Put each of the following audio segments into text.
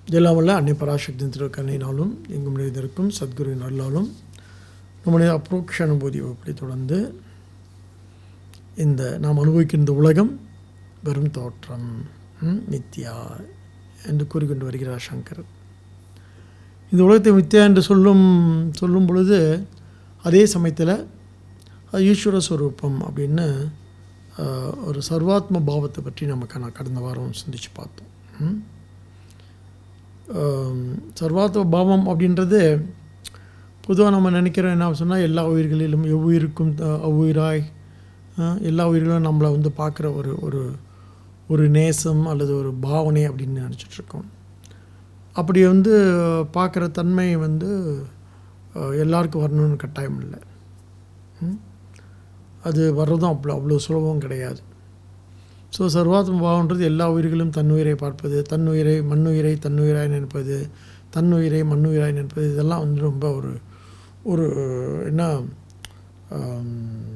எல்லாம் வல்ல அன்னை பராசக்தி திருக்கண்ணினாலும் எங்கும் நிறைந்திருக்கும் சத்குருவின் அருளாலும் நம்முடைய அப்ரோக்ஷ அனுபூதி வகுப்படி தொடர்ந்து இந்த நாம் அனுபவிக்கின்ற உலகம் வெறும் தோற்றம் ம், நித்யா என்று கூறிக்கொண்டு வருகிறார் சங்கர் இந்த உலகத்தை மித்யா என்று சொல்லும் சொல்லும் பொழுது அதே சமயத்தில் அது ஈஸ்வர ஸ்வரூபம் அப்படின்னு ஆஹ், ஒரு சர்வாத்ம பாவத்தை பற்றி நம்ம கன கடந்த வாரம் சிந்திச்சு பார்த்தோம் ம்? ஆம், சர்வாத்ம பாவம் அப்படின்றது பொதுவாக நம்ம நினைக்கிறோம் என்ன சொன்னால் எல்லா உயிர்களிலும் எவ்வுயிருக்கும் த- அவ்வுயிராய் ஆஹ், எல்லா உயிர்களும் நம்மளை வந்து பார்க்குற ஒரு ஒரு ஒரு நேசம் அல்லது ஒரு பாவனை அப்படின்னு நினச்சிட்டு இருக்கோம் அப்படி வந்து பார்க்குற தன்மை வந்து அஹ், எல்லாருக்கும் வரணும்னு கட்டாயம் இல்லை ம்? அது வர்றதும் அவ்வளோ அவ்வளோ சுலபம் கிடையாது ஸோ சர்வாத்ம பாவன்றது எல்லா உயிர்களும் தன்னுயிரை பார்ப்பது தன்னுயிரை மண்ணுயிரை தன்னுயிராய் நினைப்பது தன்னுயிரை மண்ணுயிராய் நினைப்பது இதெல்லாம் வந்து ரொம்ப ஒரு ஒரு என்ன ஆம்,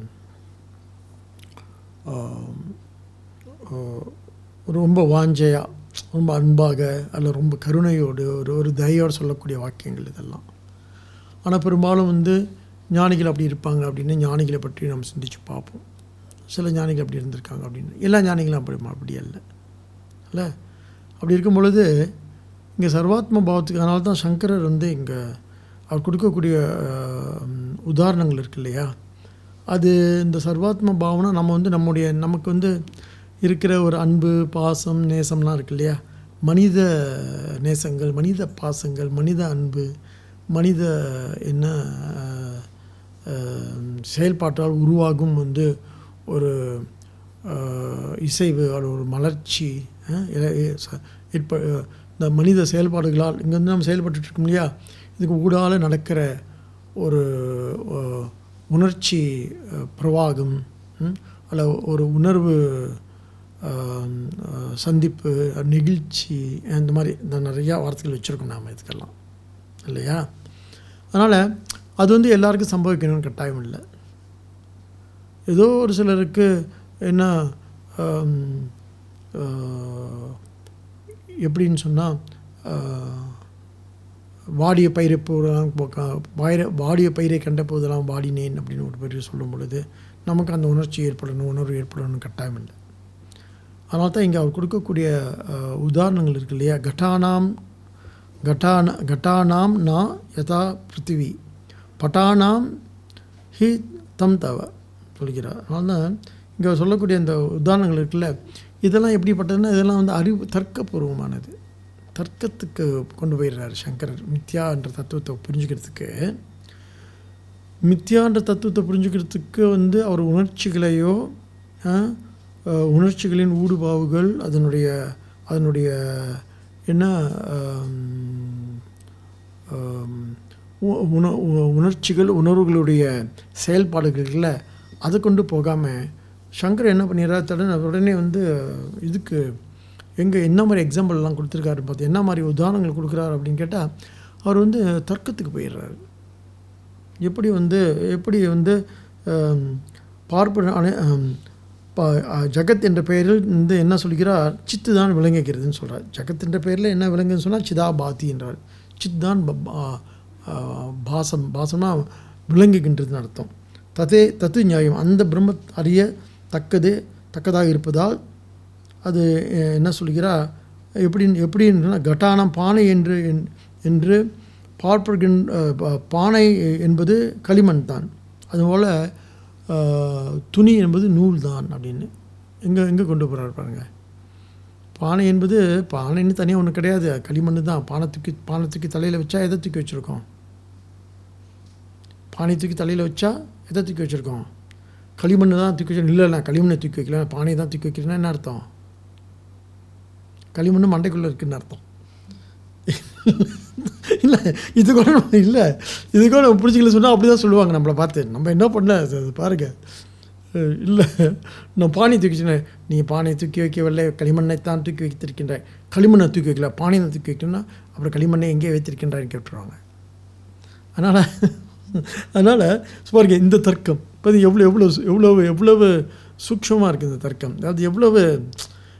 ஆம், ஆஹ், ரொம்ப வாஞ்சையாக ரொம்ப அன்பாக அல்ல ரொம்ப கருணையோடு ஒரு ஒரு தயவோடு சொல்லக்கூடிய வாக்கியங்கள் இதெல்லாம் ஆனால் பெரும்பாலும் வந்து ஞானிகள் அப்படி இருப்பாங்க அப்படின்னு ஞானிகளை பற்றி நம்ம சிந்திச்சு பார்ப்போம் சில ஞானிகள் அப்படி இருந்திருக்காங்க அப்படின்னு எல்லா ஞானிகளும் அப்படி அப்படி அல்ல அல்ல அப்படி இருக்கும் பொழுது இங்கே சர்வாத்ம பாவத்துக்கு அதனால தான் சங்கரர் வந்து இங்கே அவர் கொடுக்கக்கூடிய ஆஹ், உதாரணங்கள் இருக்கு இல்லையா அது இந்த சர்வாத்ம பாவனை நம்ம வந்து நம்முடைய நமக்கு வந்து இருக்கிற ஒரு அன்பு பாசம் நேசம்லாம் இருக்கு இல்லையா மனித நேசங்கள் மனித பாசங்கள் மனித அன்பு மனித என்ன ஆஹ், ஆஹ், செயல்பாட்டால் உருவாகும் வந்து ஒரு ஆஹ், இசைவு அல்லது ஒரு மலர்ச்சி ஆஹ், எ- எ- ச- ஏற்ப இந்த மனித செயல்பாடுகளால் இங்கே வந்து நம்ம செயல்பட்டுட்டு இருக்கோம் இல்லையா இதுக்கு ஊடால நடக்கிற ஒரு ஆஹ், உணர்ச்சி ஆஹ், பிரவாகம் ம், அல்ல ஒரு உணர்வு ஆஹ், ஆஹ், சந்திப்பு நெகிழ்ச்சி இந்த மாதிரி இந்த நிறையா வார்த்தைகள் வச்சுருக்கோம் நாம் இதுக்கெல்லாம் இல்லையா அதனால் அது வந்து எல்லாருக்கும் சம்பவிக்கணும்னு கட்டாயம் இல்லை ஏதோ ஒரு சிலருக்கு என்ன ஆம், ஆஹ், எப்படின்னு சொன்னால் வாடிய பயிரை போதெல்லாம் வாயிர வாடிய பயிரை கண்ட போதெல்லாம் வாடினேன் அப்படின்னு ஒரு பேர் சொல்லும் பொழுது நமக்கு அந்த உணர்ச்சி ஏற்படணும் உணர்வு ஏற்படணும்னு கட்டாயம் இல்லை அதனால தான் இங்கே அவர் கொடுக்கக்கூடிய ஆஹ், உதாரணங்கள் இருக்கு இல்லையா கட்டானாம் கட்டான கட்டானாம் நா யதா பிருத்திவி பட்டானாம் ஹி தம் தவ சொல்கிறார் அதனால தான் இங்கே சொல்லக்கூடிய இந்த உதாரணங்கள் இருக்குல்ல இதெல்லாம் எப்படிப்பட்டதுன்னா இதெல்லாம் வந்து அறிவு தர்க்கபூர்வமானது தர்க்கத்துக்கு கொண்டு போயிடுறாரு சங்கரர் மித்யா என்ற தத்துவத்தை புரிஞ்சுக்கிறதுக்கு மித்யான்ற தத்துவத்தை புரிஞ்சுக்கிறதுக்கு வந்து அவர் உணர்ச்சிகளையோ ஆ, அஹ், உணர்ச்சிகளின் ஊடுபாவுகள் அதனுடைய அதனுடைய என்ன ஆம், ஆம், உ- உண உ- உணர்ச்சிகள் உணர்வுகளுடைய செயல்பாடுகளில் அதை கொண்டு போகாமல் சங்கர் என்ன பண்ணிடுறாரு தடனே உடனே வந்து இதுக்கு எங்கே என்ன மாதிரி எக்ஸாம்பிள்லாம் கொடுத்துருக்காரு பார்த்து என்ன மாதிரி உதாரணங்கள் கொடுக்குறாரு அப்படின்னு கேட்டால் அவர் வந்து தர்க்கத்துக்கு போயிடுறாரு எப்படி வந்து எப்படி வந்து ஆம், பார்ப்பன அனை- ஆம், ப- அ, ஜகத் என்ற பெயரில் வந்து என்ன சொல்கிறார் சித்து தான் விளங்குகிறதுன்னு சொல்கிறார் ஜகத் என்ற பெயரில் என்ன விளங்குதுன்னு சொன்னால் சிதா பாதி என்றார் சித் தான் ப- பா- ஆ, பாசம் பாசம்னா விளங்குகின்றதுன்னு அர்த்தம் ததே தத்து நியாயம் அந்த பிரம்ம அறிய தக்கது தக்கதாக இருப்பதால் அது அஹ், என்ன சொல்கிறார் எப்படி எப்படின்னா கட்டானம் பானை என்று என்- என்று பார்ப்பகின்ற அஹ், ப- பானை என்பது களிமண் தான் அதுபோல் அஹ், துணி என்பது நூல் தான் அப்படின்னு எங்கே எங்கே கொண்டு போகிறார் பாருங்க பானை என்பது பானைன்னு தனியாக ஒன்றும் கிடையாது களிமண் தான் பானை தூக்கி பானை தூக்கி தலையில் வச்சா எதை தூக்கி வச்சுருக்கோம் பானை தூக்கி தலையில் வச்சா எதை தூக்கி வச்சுருக்கோம் களிமண் தான் தூக்கி வச்சு இல்லை நான் களிமண்ணை தூக்கி வைக்கல பானை தான் தூக்கி வைக்கிறேன்னா என்ன அர்த்தம் களிமண் மண்டைக்குள்ளே இருக்குன்னு அர்த்தம் இல்லை இது கூட நம்ம- இல்லை இது கூட நம்ம பிடிச்சிக்கல சொன்னால் அப்படி தான் சொல்லுவாங்க நம்மளை பார்த்து நம்ம என்ன பண்ண அது அது பாருங்க அஹ் இல்லை நான் பானை தூக்கி சொன்னேன் நீ பானை தூக்கி வைக்கவில்லை களிமண்ணை தான் தூக்கி வைத்திருக்கின்றாய் களிமண்ணை தூக்கி வைக்கல பானையை தூக்கி வைக்கணும்னா அப்புறம் களிமண்ணை எங்கே வைத்திருக்கின்றான்னு கேட்டுருவாங்க அதனால் அதனால் பாருங்க இந்த தர்க்கம் இப்போ எவ்வளோ எவ்வளோ எவ்வளவு எவ்வளவு சூக்ஷமாக இருக்குது இந்த தர்க்கம் அதாவது எவ்வளவு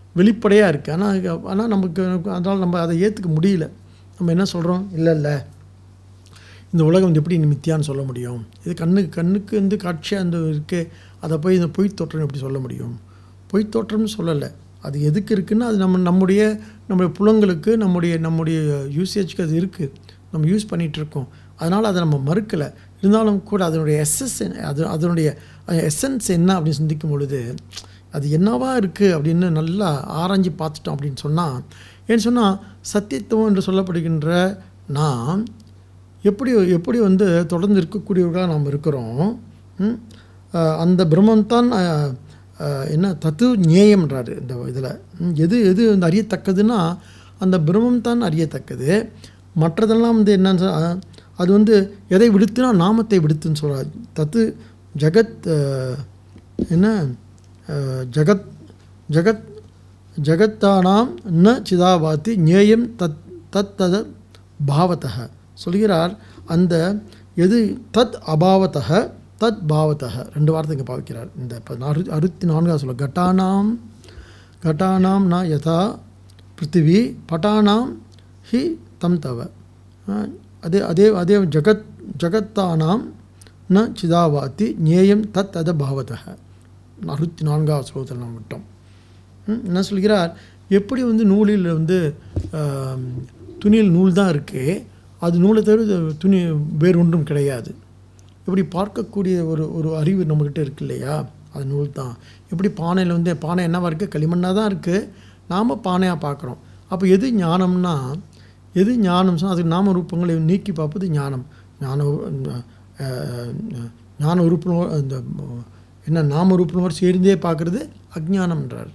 வெளிப்படையாக இருக்குது ஆனால் ஆனால் நமக்கு அதனால் நம்ம அதை ஏற்றுக்க முடியல நம்ம என்ன சொல்கிறோம் இல்லை இல்லை இந்த உலகம் வந்து எப்படி மித்தியான்னு சொல்ல முடியும் இது கண்ணுக்கு கண்ணுக்கு வந்து காட்சியாக அந்த இருக்கு அதை போய் இந்த பொய் தோற்றம் எப்படி சொல்ல முடியும் பொய் தோற்றம்னு சொல்லலை அது எதுக்கு இருக்குன்னா அது நம்ம நம்முடைய நம்முடைய புலங்களுக்கு நம்முடைய நம்முடைய யூசேஜ்க்கு அது இருக்குது நம்ம யூஸ் பண்ணிகிட்டு இருக்கோம் அதனால் அதை நம்ம மறுக்கலை இருந்தாலும் கூட அதனுடைய எஸ்எஸ் அது அதனுடைய எசன்ஸ் என்ன அப்படின்னு சிந்திக்கும் பொழுது அது என்னவா இருக்குது அப்படின்னு நல்லா ஆராய்ஞ்சு பார்த்துட்டோம் அப்படின்னு சொன்னால் ஏன்னு சொன்னால் சத்தியத்துவம் என்று சொல்லப்படுகின்ற நாம் எப்படி எப்படி வந்து தொடர்ந்து இருக்கக்கூடியவர்களாக நாம் இருக்கிறோம் ம்? அஹ் அந்த பிரம்மன்தான் அஹ், அஹ், என்ன தத்து ஞேயம்ன்றாரு இந்த இதில் எது எது வந்து அறியத்தக்கதுன்னா அந்த பிரம்மம் தான் அறியத்தக்கது மற்றதெல்லாம் வந்து என்னன்னு சொன்னா, அது வந்து எதை விடுத்துனா நாமத்தை விடுத்துன்னு சொல்கிறார் தத்து ஜகத் அஹ், என்ன அஹ், ஜகத் ஜகத் ஜகத்தானாம் ந சிதாபாத்தி ஞேயம் தத் தத் தத பாவத்தக சொல்கிறார் அந்த எது தத் அபாவத்தக தத் பாவத்தக ரெண்டு வார்த்தை இங்கே பாவிக்கிறார் இந்த இப்போ அறு அறுபத்தி நான்காவது சொல்ல கட்டானாம் கட்டானாம் ந யதா பிருத்திவி பட்டானாம் ஹி தம் தவ அஹ், அதே அதே அதே ஜகத் ஜகத்தானாம் ந சிதாவாத்தி ஞேயம் தத் அத பாவத்தக அறுபத்தி நான்காவது ஸ்லோகத்தில் நாம் விட்டோம் ம், என்ன சொல்கிறார் எப்படி வந்து நூலில் வந்து ஆம், துணியில் நூல் தான் இருக்குது அது நூலை தவிர இது துணி வேறு ஒன்றும் கிடையாது இப்படி பார்க்கக்கூடிய ஒரு ஒரு அறிவு நம்மக்கிட்ட இருக்கு இல்லையா அது நூல் தான் எப்படி பானையில் வந்து பானை என்னவா இருக்குது களிமண்ணாக தான் இருக்குது நாம் பானையாக பார்க்குறோம் அப்போ எது ஞானம்னா எது ஞானம் சொன்னால் அதுக்கு நாம ரூபங்களை நீக்கி பார்ப்பது ஞானம் ஞான அஹ், ஞான உறுப்பினர் இந்த என்ன நாம ரூபனவர் சேர்ந்தே பார்க்குறது அஜ்ஞானம்ன்றார்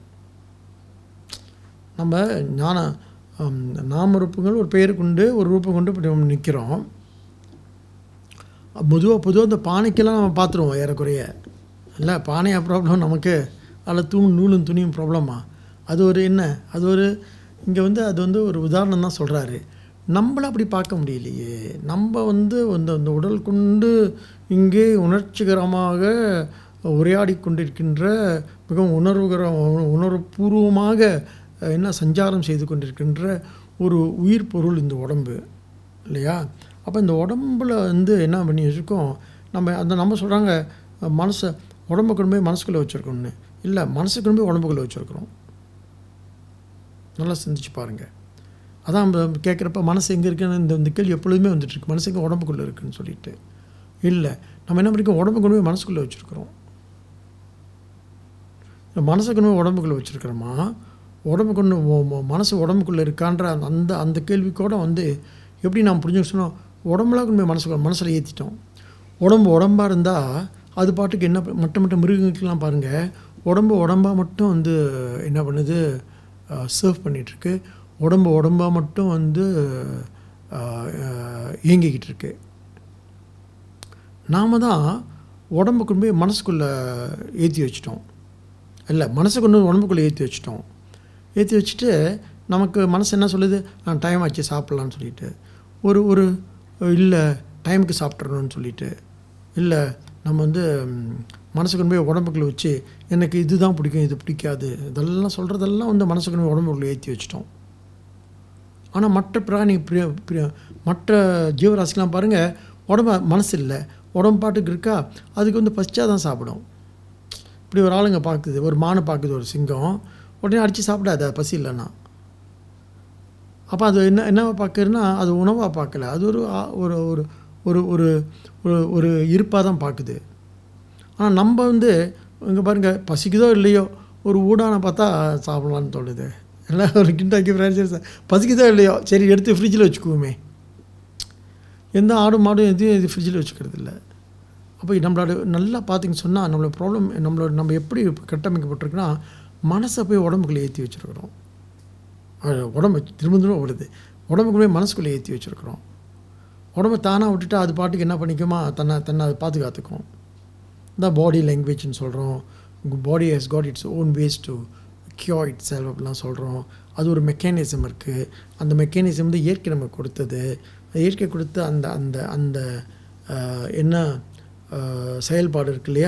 நம்ம ஞான ஹம், நாம ரூபங்கள் ஒரு பெயர் கொண்டு ஒரு ரூபம் கொண்டு இப்படி நம்ம நிற்கிறோம் பொதுவாக பொதுவாக இந்த பானைக்கெல்லாம் நம்ம பார்த்துருவோம் ஏறக்குறைய இல்லை பானையா ப்ராப்ளம் நமக்கு அதில் தூண் நூலும் துணியும் ப்ராப்ளமா அது ஒரு என்ன அது ஒரு இங்கே வந்து அது வந்து ஒரு உதாரணம் தான் சொல்கிறாரு நம்மள அப்படி பார்க்க முடியலையே நம்ம வந்து அந்த அந்த உடல் கொண்டு இங்கே உணர்ச்சிகரமாக உரையாடி கொண்டிருக்கின்ற மிகவும் உணர்வுகர உணர்வுபூர்வமாக அஹ், என்ன சஞ்சாரம் செய்து கொண்டிருக்கின்ற ஒரு உயிர் பொருள் இந்த உடம்பு இல்லையா அப்போ இந்த உடம்புல வந்து என்ன பண்ணி வச்சுருக்கோம் நம்ம அந்த நம்ம சொல்கிறாங்க மனசை உடம்பை கொண்டு போய் மனசுக்குள்ளே வச்சுருக்கோம்னு இல்லை மனசை கொண்டு போய் உடம்புக்குள்ளே வச்சுருக்குறோம் நல்லா சிந்திச்சு பாருங்கள் அதான் நம்ம கேட்குறப்ப மனசு எங்கே இருக்குன்னு இந்த இந்த கேள்வி எப்பொழுதுமே வந்துட்டு இருக்கு மனசு எங்கே உடம்புக்குள்ளே இருக்குன்னு சொல்லிட்டு இல்லை நம்ம என்ன பண்ணிருக்கோம் உடம்பு கொண்டு போய் மனசுக்குள்ளே வச்சுருக்குறோம் இந்த மனசை கொண்டு போய் உடம்புக்குள்ளே வச்சுருக்கிறோமா உடம்பு கொண்டு ம- ம- மனசு உடம்புக்குள்ளே இருக்கான்ற அந்த- அந்த அந்த கேள்விக்கூட வந்து எப்படி நாம் புரிஞ்சுக்க சொன்னோம் உடம்புலாம் கொண்டு போய் மனசுக்குள்ள மனசில் ஏற்றிட்டோம் உடம்பு உடம்பாக இருந்தால் அது பாட்டுக்கு என்ன ப- மற்ற மற்ற மிருகங்களுக்கெல்லாம் பாருங்கள் உடம்பு உடம்பாக மட்டும் வந்து என்ன பண்ணுது சர்வ் பண்ணிகிட்ருக்கு உடம்பு உடம்பாக மட்டும் வந்து அஹ், அஹ், இயங்கிக்கிட்டு இருக்கு நாம தான் உடம்பு கொண்டு போய் மனசுக்குள்ளே ஏற்றி வச்சிட்டோம் இல்லை மனசை கொண்டு போய் உடம்புக்குள்ளே ஏற்றி வச்சிட்டோம் ஏற்றி வச்சுட்டு நமக்கு மனசு என்ன சொல்லுது நான் டைம் ஆச்சு சாப்பிட்லான்னு சொல்லிட்டு ஒரு ஒரு இல்லை டைமுக்கு சாப்பிட்றணும்னு சொல்லிட்டு இல்லை நம்ம வந்து ம், மனசு கொண்டு போய் உடம்புக்குள்ளே வச்சு எனக்கு இதுதான் பிடிக்கும் இது பிடிக்காது இதெல்லாம் சொல்கிறதெல்லாம் வந்து மனசு கொண்டு போய் உடம்புக்குள்ளே ஏற்றி வச்சிட்டோம் ஆனால் மற்ற பிராணி பிரிய பிரிய மற்ற ஜீவராசிலாம் பாருங்கள் உடம்பு மனசு இல்லை உடம்பு பாட்டுக்கு இருக்கா அதுக்கு வந்து பசிச்சா தான் சாப்பிடும் இப்படி ஒரு ஆளுங்க பார்க்குது ஒரு மானை பார்க்குது ஒரு சிங்கம் உடனே அடித்து சாப்பிடாத பசி இல்லைன்னா அப்போ அது என்ன என்னவா பார்க்குறதுன்னா அது உணவாக பார்க்கல அது ஒரு ஆ- ஒரு ஒரு ஒரு ஒரு ஒரு ஒரு இருப்பாக தான் பார்க்குது ஆனால் நம்ம வந்து இங்கே பாருங்கள் பசிக்குதோ இல்லையோ ஒரு ஊடான பார்த்தா சாப்பிடலான்னு தோணுது எல்லாம் ஒரு கிண்டாக்கி ஃப்ரைட் பசிக்குதோ இல்லையோ சரி எடுத்து ஃப்ரிட்ஜில் வச்சுக்குவோமே எந்த ஆடு மாடும் எதையும் இது ஃப்ரிட்ஜில் வச்சுக்கிறது இல்லை அப்போ நம்மளோட நல்லா பார்த்தீங்கன்னு சொன்னால் நம்மளோட ப்ராப்ளம் நம்மளோட நம்ம எப்படி கட்டமைக்கப்பட்டிருக்குன்னா மனசை போய் உடம்புக்குள்ளே ஏற்றி வச்சுருக்குறோம் அது உடம்பு திரும்ப திரும்ப வருது உடம்புக்குள்ளே மனசுக்குள்ளே ஏற்றி வச்சுருக்குறோம் உடம்பை தானாக விட்டுட்டா அது பாட்டுக்கு என்ன பண்ணிக்குமா தன்னை தன்னை அது பாதுகாத்துக்கும் தான் பாடி லாங்குவேஜ்னு சொல்கிறோம் body has got its own ways to cure itself அப்படிலாம் சொல்கிறோம் அது ஒரு மெக்கானிசம் இருக்குது அந்த மெக்கானிசம் வந்து இயற்கை நமக்கு கொடுத்தது இயற்கை கொடுத்த அந்த அந்த அந்த ஆஹ், என்ன ஆஹ், செயல்பாடு இருக்கு இல்லையா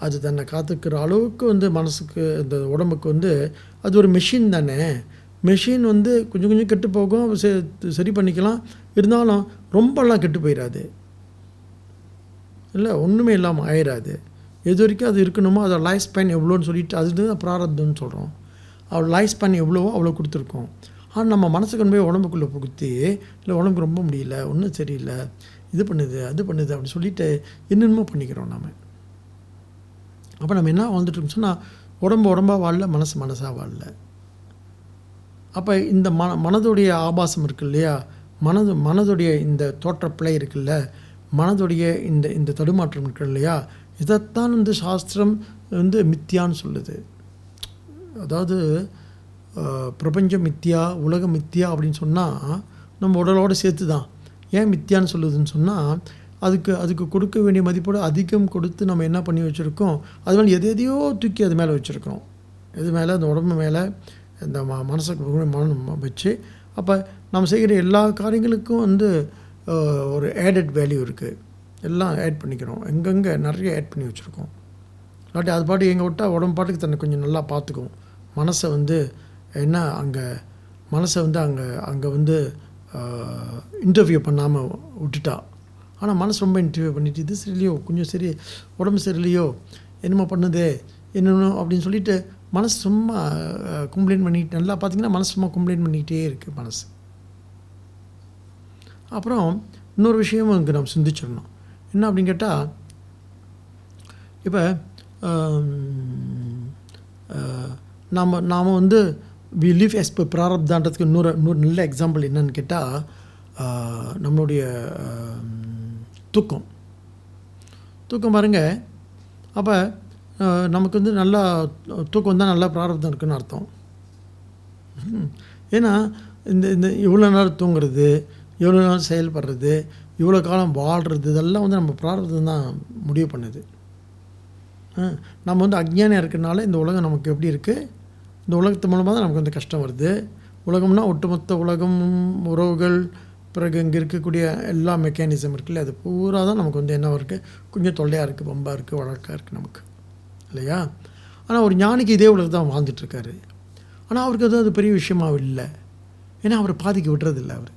அது தன்னை காத்துக்கிற அளவுக்கு வந்து மனசுக்கு இந்த உடம்புக்கு வந்து அது ஒரு மெஷின் தானே மெஷின் வந்து கொஞ்சம் கொஞ்சம் கெட்டு போகும் சே- சரி பண்ணிக்கலாம் இருந்தாலும் ரொம்பலாம் கெட்டு போயிடாது இல்லை ஒன்றுமே இல்லாமல் ஆயிடாது எது வரைக்கும் அது இருக்கணுமோ அதோட லைஃப் ஸ்பேன் எவ்வளோன்னு சொல்லிட்டு அதுதான் பிராரப்தம்னு சொல்கிறோம் அவள் லைஃப் ஸ்பேன் எவ்வளவோ அவ்வளோ கொடுத்துருக்கோம் ஆனால் நம்ம மனசு கொண்டு போய் உடம்புக்குள்ளே புகுத்தி இல்லை உடம்புக்கு ரொம்ப முடியல ஒன்றும் சரியில்லை இது பண்ணுது அது பண்ணுது அப்படின்னு சொல்லிட்டு என்னென்னமோ பண்ணிக்கிறோம் நாம அப்போ நம்ம என்ன வாழ்ந்துட்டுருக்கோம் சொன்னால் உடம்பு உடம்பா வாழல மனசு மனசாக வாழல அப்போ இந்த மன மனதுடைய ஆபாசம் இருக்கு இல்லையா மனது மனதுடைய இந்த தோற்றப்பிழை இருக்குல்ல மனதுடைய இந்த இந்த தடுமாற்றம் இருக்கு இல்லையா இதைத்தான் வந்து சாஸ்திரம் வந்து மித்தியான்னு சொல்லுது அதாவது அஹ், பிரபஞ்சம் மித்தியா உலகம் மித்தியா அப்படின்னு சொன்னால் நம்ம உடலோடு சேர்த்து தான் ஏன் மித்தியான்னு சொல்லுதுன்னு சொன்னால் அதுக்கு அதுக்கு கொடுக்க வேண்டிய மதிப்போடு அதிகம் கொடுத்து நம்ம என்ன பண்ணி வச்சுருக்கோம் அது மேலே எது எதையோ தூக்கி அது மேலே வச்சுருக்கோம் எது மேலே அந்த உடம்பு மேலே இந்த ம மனசுக்கு மனம் வச்சு அப்போ நம்ம செய்கிற எல்லா காரியங்களுக்கும் வந்து அஹ், ஒரு ஆடட் வேல்யூ இருக்குது எல்லாம் ஆட் பண்ணிக்கிறோம் எங்கெங்கே நிறைய ஆட் பண்ணி வச்சுருக்கோம் இல்லாட்டி அது பாட்டு எங்கே விட்டால் உடம்பு பாட்டுக்கு தன்னை கொஞ்சம் நல்லா பார்த்துக்கும் மனசை வந்து என்ன அங்கே மனசை வந்து அங்கே அங்கே வந்து இன்டர்வியூ பண்ணாமல் விட்டுட்டா ஆனால் மனசு ரொம்ப இன்டர்வியூ பண்ணிட்டு இது சரியில்லையோ கொஞ்சம் சரி உடம்பு சரியில்லையோ என்னமோ பண்ணுதே என்னென்ன அப்படின்னு சொல்லிட்டு மனசு சும்மா கம்ப்ளைண்ட் பண்ணிட்டு நல்லா பார்த்தீங்கன்னா மனசு சும்மா கம்ப்ளைண்ட் பண்ணிக்கிட்டே இருக்குது மனசு அப்புறம் இன்னொரு விஷயமும் இங்கே நம்ம சிந்திச்சிடணும் என்ன அப்படின்னு கேட்டால் இப்போ நாம் நாம் வந்து வி லிவ் எஸ் பர் பிராரப்தான்றதுக்கு இன்னொரு இன்னொரு நல்ல எக்ஸாம்பிள் என்னன்னு கேட்டால் நம்மளுடைய ஆம், தூக்கம் தூக்கம் பாருங்க அப்போ நமக்கு வந்து நல்லா தூக்கம் தான் நல்லா பிராரப்தம் இருக்குன்னு அர்த்தம் ம். ஏன்னா இந்த இந்த இவ்வளோ நேரம் தூங்குறது இவ்வளோ நேரம் செயல்படுறது இவ்வளோ காலம் வாழ்கிறது இதெல்லாம் வந்து நம்ம பிராரப்தம் தான் முடிவு பண்ணுது ஆ, நம்ம வந்து அஜ்ஞானம் இருக்கிறனால இந்த உலகம் நமக்கு எப்படி இருக்குது இந்த உலகத்து மூலமாக தான் நமக்கு வந்து கஷ்டம் வருது உலகம்னா ஒட்டுமொத்த உலகம் உறவுகள் பிறகு இங்கே இருக்கக்கூடிய எல்லா மெக்கானிசம் இருக்குல்ல அது பூரா தான் நமக்கு வந்து என்ன இருக்குது கொஞ்சம் தொல்லையாக இருக்குது பம்பாக இருக்குது வழக்காக இருக்குது நமக்கு இல்லையா ஆனால் ஒரு ஞானிக்கு இதே உலகத்தை தான் வாழ்ந்துட்டுருக்காரு ஆனால் அவருக்கு அது அது பெரிய விஷயமா இல்லை ஏன்னா அவரை பாதிக்க விடுறதில்ல அவர்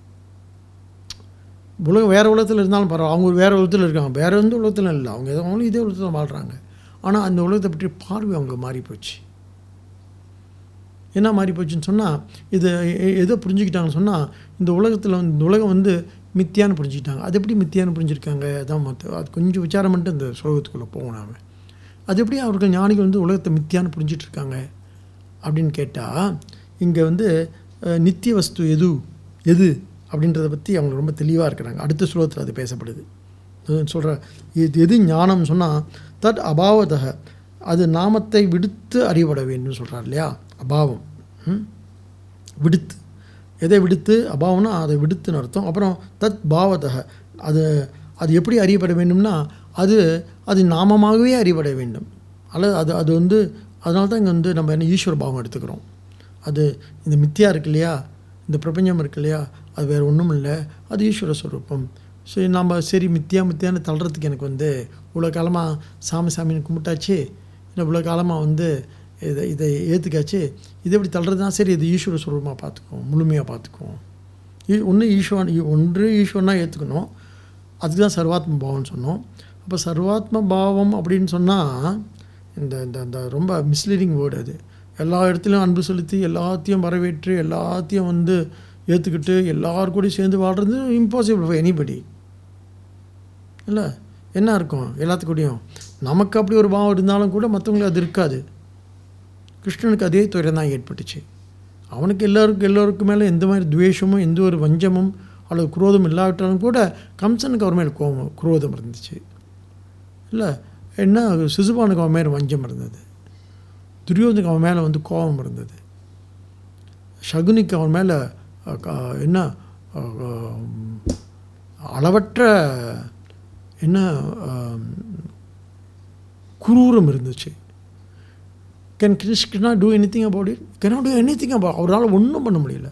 உலகம் வேறு உலகத்தில் இருந்தாலும் பரவாயில்ல அவங்க வேறு உலகத்தில் இருக்காங்க வேறு எந்த உலகத்தில் இல்லை அவங்க எதோ அவங்களும் இதே உலகத்தில் வாழ்கிறாங்க ஆனால் அந்த உலகத்தை பற்றி பார்வை அவங்களுக்கு மாறி போச்சு என்ன மாறி போச்சுன்னு சொன்னால் இது எ- எதை புரிஞ்சுக்கிட்டாங்கன்னு சொன்னால் இந்த உலகத்தில் வந்து இந்த உலகம் வந்து மித்தியான்னு புரிஞ்சுக்கிட்டாங்க அது எப்படி மித்தியான்னு புரிஞ்சிருக்காங்க அதான் மற்ற அது கொஞ்சம் விசாரம் பண்ணிட்டு இந்த சுலோகத்துக்குள்ளே போவோம் நாம அது எப்படி அவர்கள் ஞானிகள் வந்து உலகத்தை மித்தியான்னு புரிஞ்சிட்டு இருக்காங்க அப்படின்னு கேட்டால் இங்கே வந்து அஹ், நித்திய வஸ்து எது எது அப்படின்றத பற்றி அவங்க ரொம்ப தெளிவாக இருக்கிறாங்க அடுத்த ஸ்லோகத்தில் அது பேசப்படுது சொல்கிற இது எது ஞானம் சொன்னால் தட் அபாவதக அது நாமத்தை விடுத்து அறியப்பட வேண்டும் சொல்கிறார் இல்லையா அபாவம் ம்? விடுத்து எதை விடுத்து அபாவம்னா அதை விடுத்துன்னு அர்த்தம் அப்புறம் தத் பாவதக அது அது எப்படி அறியப்பட வேண்டும்னா அது அது நாமமாகவே அறியப்பட வேண்டும் அல்லது அது அது வந்து அதனால தான் இங்கே வந்து நம்ம என்ன ஈஸ்வர பாவம் எடுத்துக்கிறோம் அது இந்த மித்தியா இருக்கு இல்லையா இந்த பிரபஞ்சம் இருக்கு இல்லையா அது வேறு ஒன்றும் இல்லை அது ஈஸ்வர ஸ்வரூபம் சரி நம்ம சரி மித்தியா மித்தியான்னு தள்ளுறதுக்கு எனக்கு வந்து இவ்வளோ காலமாக சாமி சாமின்னு கும்பிட்டாச்சு இல்லை இவ்வளோ காலமாக வந்து இதை இதை ஏற்றுக்காச்சு இதை எப்படி தள்ளுறதுனா சரி இது ஈஸ்வர ஸ்வரூபமாக பார்த்துக்குவோம் முழுமையாக பார்த்துக்குவோம் ஈ- ஒன்று ஈஸ்வரன் ஈ- ஒன்று ஈஸ்வரனா ஏற்றுக்கணும் அதுக்கு தான் சர்வாத்ம பாவம்னு சொன்னோம் அப்போ சர்வாத்ம பாவம் அப்படின்னு சொன்னால் இந்த இந்த இந்த ரொம்ப மிஸ்லீடிங் வேர்டு அது எல்லா இடத்துலையும் அன்பு செலுத்தி எல்லாத்தையும் வரவேற்று எல்லாத்தையும் வந்து ஏற்றுக்கிட்டு எல்லார் கூடயும் சேர்ந்து வாழ்கிறது இம்பாசிபிள் ஃபார் எனிபடி இல்லை என்ன இருக்கும் எல்லாத்துக்கூடயும் நமக்கு அப்படி ஒரு பாவம் இருந்தாலும் கூட மற்றவங்களுக்கு அது இருக்காது கிருஷ்ணனுக்கு அதே துயரம் தான் ஏற்பட்டுச்சு அவனுக்கு எல்லாருக்கும் எல்லோருக்கும் மேலே எந்த மாதிரி துவேஷமும் எந்த ஒரு வஞ்சமும் அல்லது குரோதம் இல்லாவிட்டாலும் கூட கம்சனுக்கு அவர் மேலே கோபம் குரோதம் இருந்துச்சு இல்லை என்ன சிசுபானுக்கு அவன் மேலே வஞ்சம் இருந்தது துரியோதனுக்கு அவன் மேலே வந்து கோபம் இருந்தது சகுனிக்கு அவன் மேலே அஹ், க- என்ன அஹ், அஹ், அளவற்ற என்ன அஹ், குரூரம் இருந்துச்சு can Krishna do anything about it cannot do anything about அவரால் ஒன்றும் பண்ண முடியல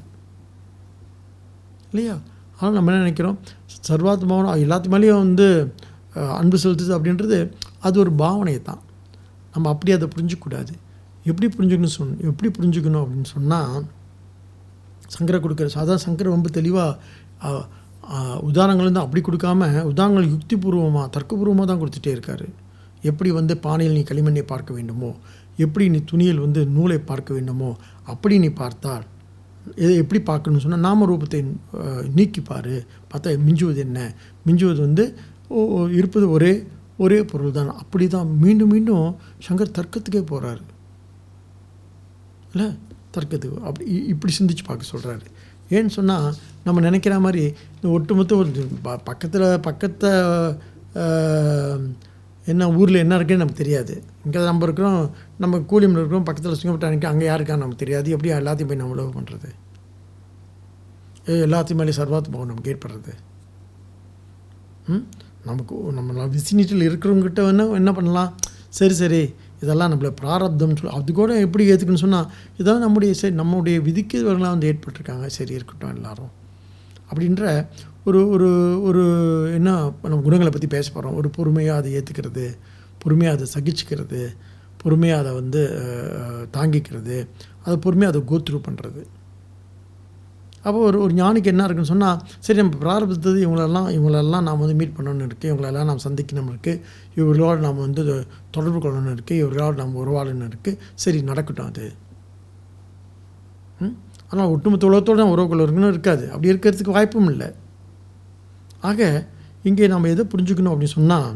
இல்லையா ஆனால் நம்ம என்ன நினைக்கிறோம் சர்வாத்மாவும் எல்லாத்து மேலேயும் வந்து அஹ், அன்பு செலுத்துது அப்படின்றது அது ஒரு பாவனை தான் நம்ம அப்படி அதை புரிஞ்சிக்கூடாது எப்படி புரிஞ்சுக்கணும் சொன் எப்படி புரிஞ்சுக்கணும் அப்படின்னு சொன்னால் சங்கரை கொடுக்குற சாதாரண சங்கரை ரொம்ப தெளிவாக உதாரணங்கள் வந்து அப்படி கொடுக்காம உதாரணங்கள் யுக்திபூர்வமாக தர்க்கபூர்வமாக தான் கொடுத்துட்டே இருக்காரு எப்படி வந்து பானையில் நீ களிமண்ணை பார்க்க வேண்டுமோ எப்படி நீ துணியில் வந்து நூலை பார்க்க வேண்டுமோ அப்படி நீ பார்த்தால் இதை எப்படி பார்க்கணும்னு சொன்னால் நாம ரூபத்தை அஹ், நீக்கி பாரு பார்த்தா மிஞ்சுவது என்ன மிஞ்சுவது வந்து ஓ- ஓ, இருப்பது ஒரே ஒரே பொருள் தான் அப்படி தான் மீண்டும் மீண்டும் சங்கர் தர்க்கத்துக்கே போகிறாரு இல்லை தர்க்கத்துக்கு அப்படி இ- இப்படி சிந்திச்சு பார்க்க சொல்கிறாரு ஏன்னு சொன்னால் நம்ம நினைக்கிற மாதிரி இந்த ஒட்டுமொத்த ஒரு ப- பக்கத்தில் பக்கத்தை ஆஹ், என்ன ஊரில் என்ன இருக்குன்னு நமக்கு தெரியாது இங்கே நம்ம இருக்கிறோம் நம்ம கூலிமில் இருக்கிறோம் பக்கத்தில் சிங்கப்பட்ட எனக்கு அங்கே யாருக்கான்னு நமக்கு தெரியாது எப்படி எல்லாத்தையும் போய் நம்ம உழவு பண்ணுறது எல்லாத்தையும் மேலே சர்வாத் போகும் நமக்கு ஏற்படுறது ம் நமக்கு நம்ம விசினிட்டியில் இருக்கிறவங்ககிட்ட வேணா என்ன பண்ணலாம் சரி சரி இதெல்லாம் நம்மள பிராரப்தம்னு சொல்லி அது கூட எப்படி ஏற்றுக்கணும்னு சொன்னால் இதெல்லாம் நம்முடைய சரி நம்முடைய விதிக்கிறவர்களாம் வந்து ஏற்பட்டிருக்காங்க சரி இருக்கட்டும் எல்லாரும் அப்படின்ற ஒரு ஒரு ஒரு என்ன நம்ம குணங்களை பற்றி பேச போகிறோம் ஒரு பொறுமையாக அதை ஏற்றுக்கிறது பொறுமையாக அதை சகிச்சுக்கிறது பொறுமையாக அதை வந்து அஹ், தாங்கிக்கிறது அதை பொறுமையாக அதை கோத்ரூ பண்ணுறது அப்போ ஒரு ஒரு ஞானிக்கு என்ன இருக்குன்னு சொன்னால் சரி நம்ம பிராரபித்தது இவங்களெல்லாம் இவங்களெல்லாம் நாம் வந்து மீட் பண்ணணும்னு இருக்குது இவங்களெல்லாம் நாம் சந்திக்கணும் இருக்குது இவர்களோடு நாம் வந்து தொடர்பு கொள்ளணும்னு இருக்குது இவர்களோடு நாம் உறவாடணும்னு இருக்குது சரி நடக்கட்டும் அது ம்? ஆனால் ஒட்டுமொத்த உலகத்தோடு நான் உறவு கொள்ளணும்னு இருக்காது அப்படி இருக்கிறதுக்கு வாய்ப்பும் இல்லை ஆக இங்கே நாம் எதை புரிஞ்சுக்கணும் அப்படின்னு சொன்னால்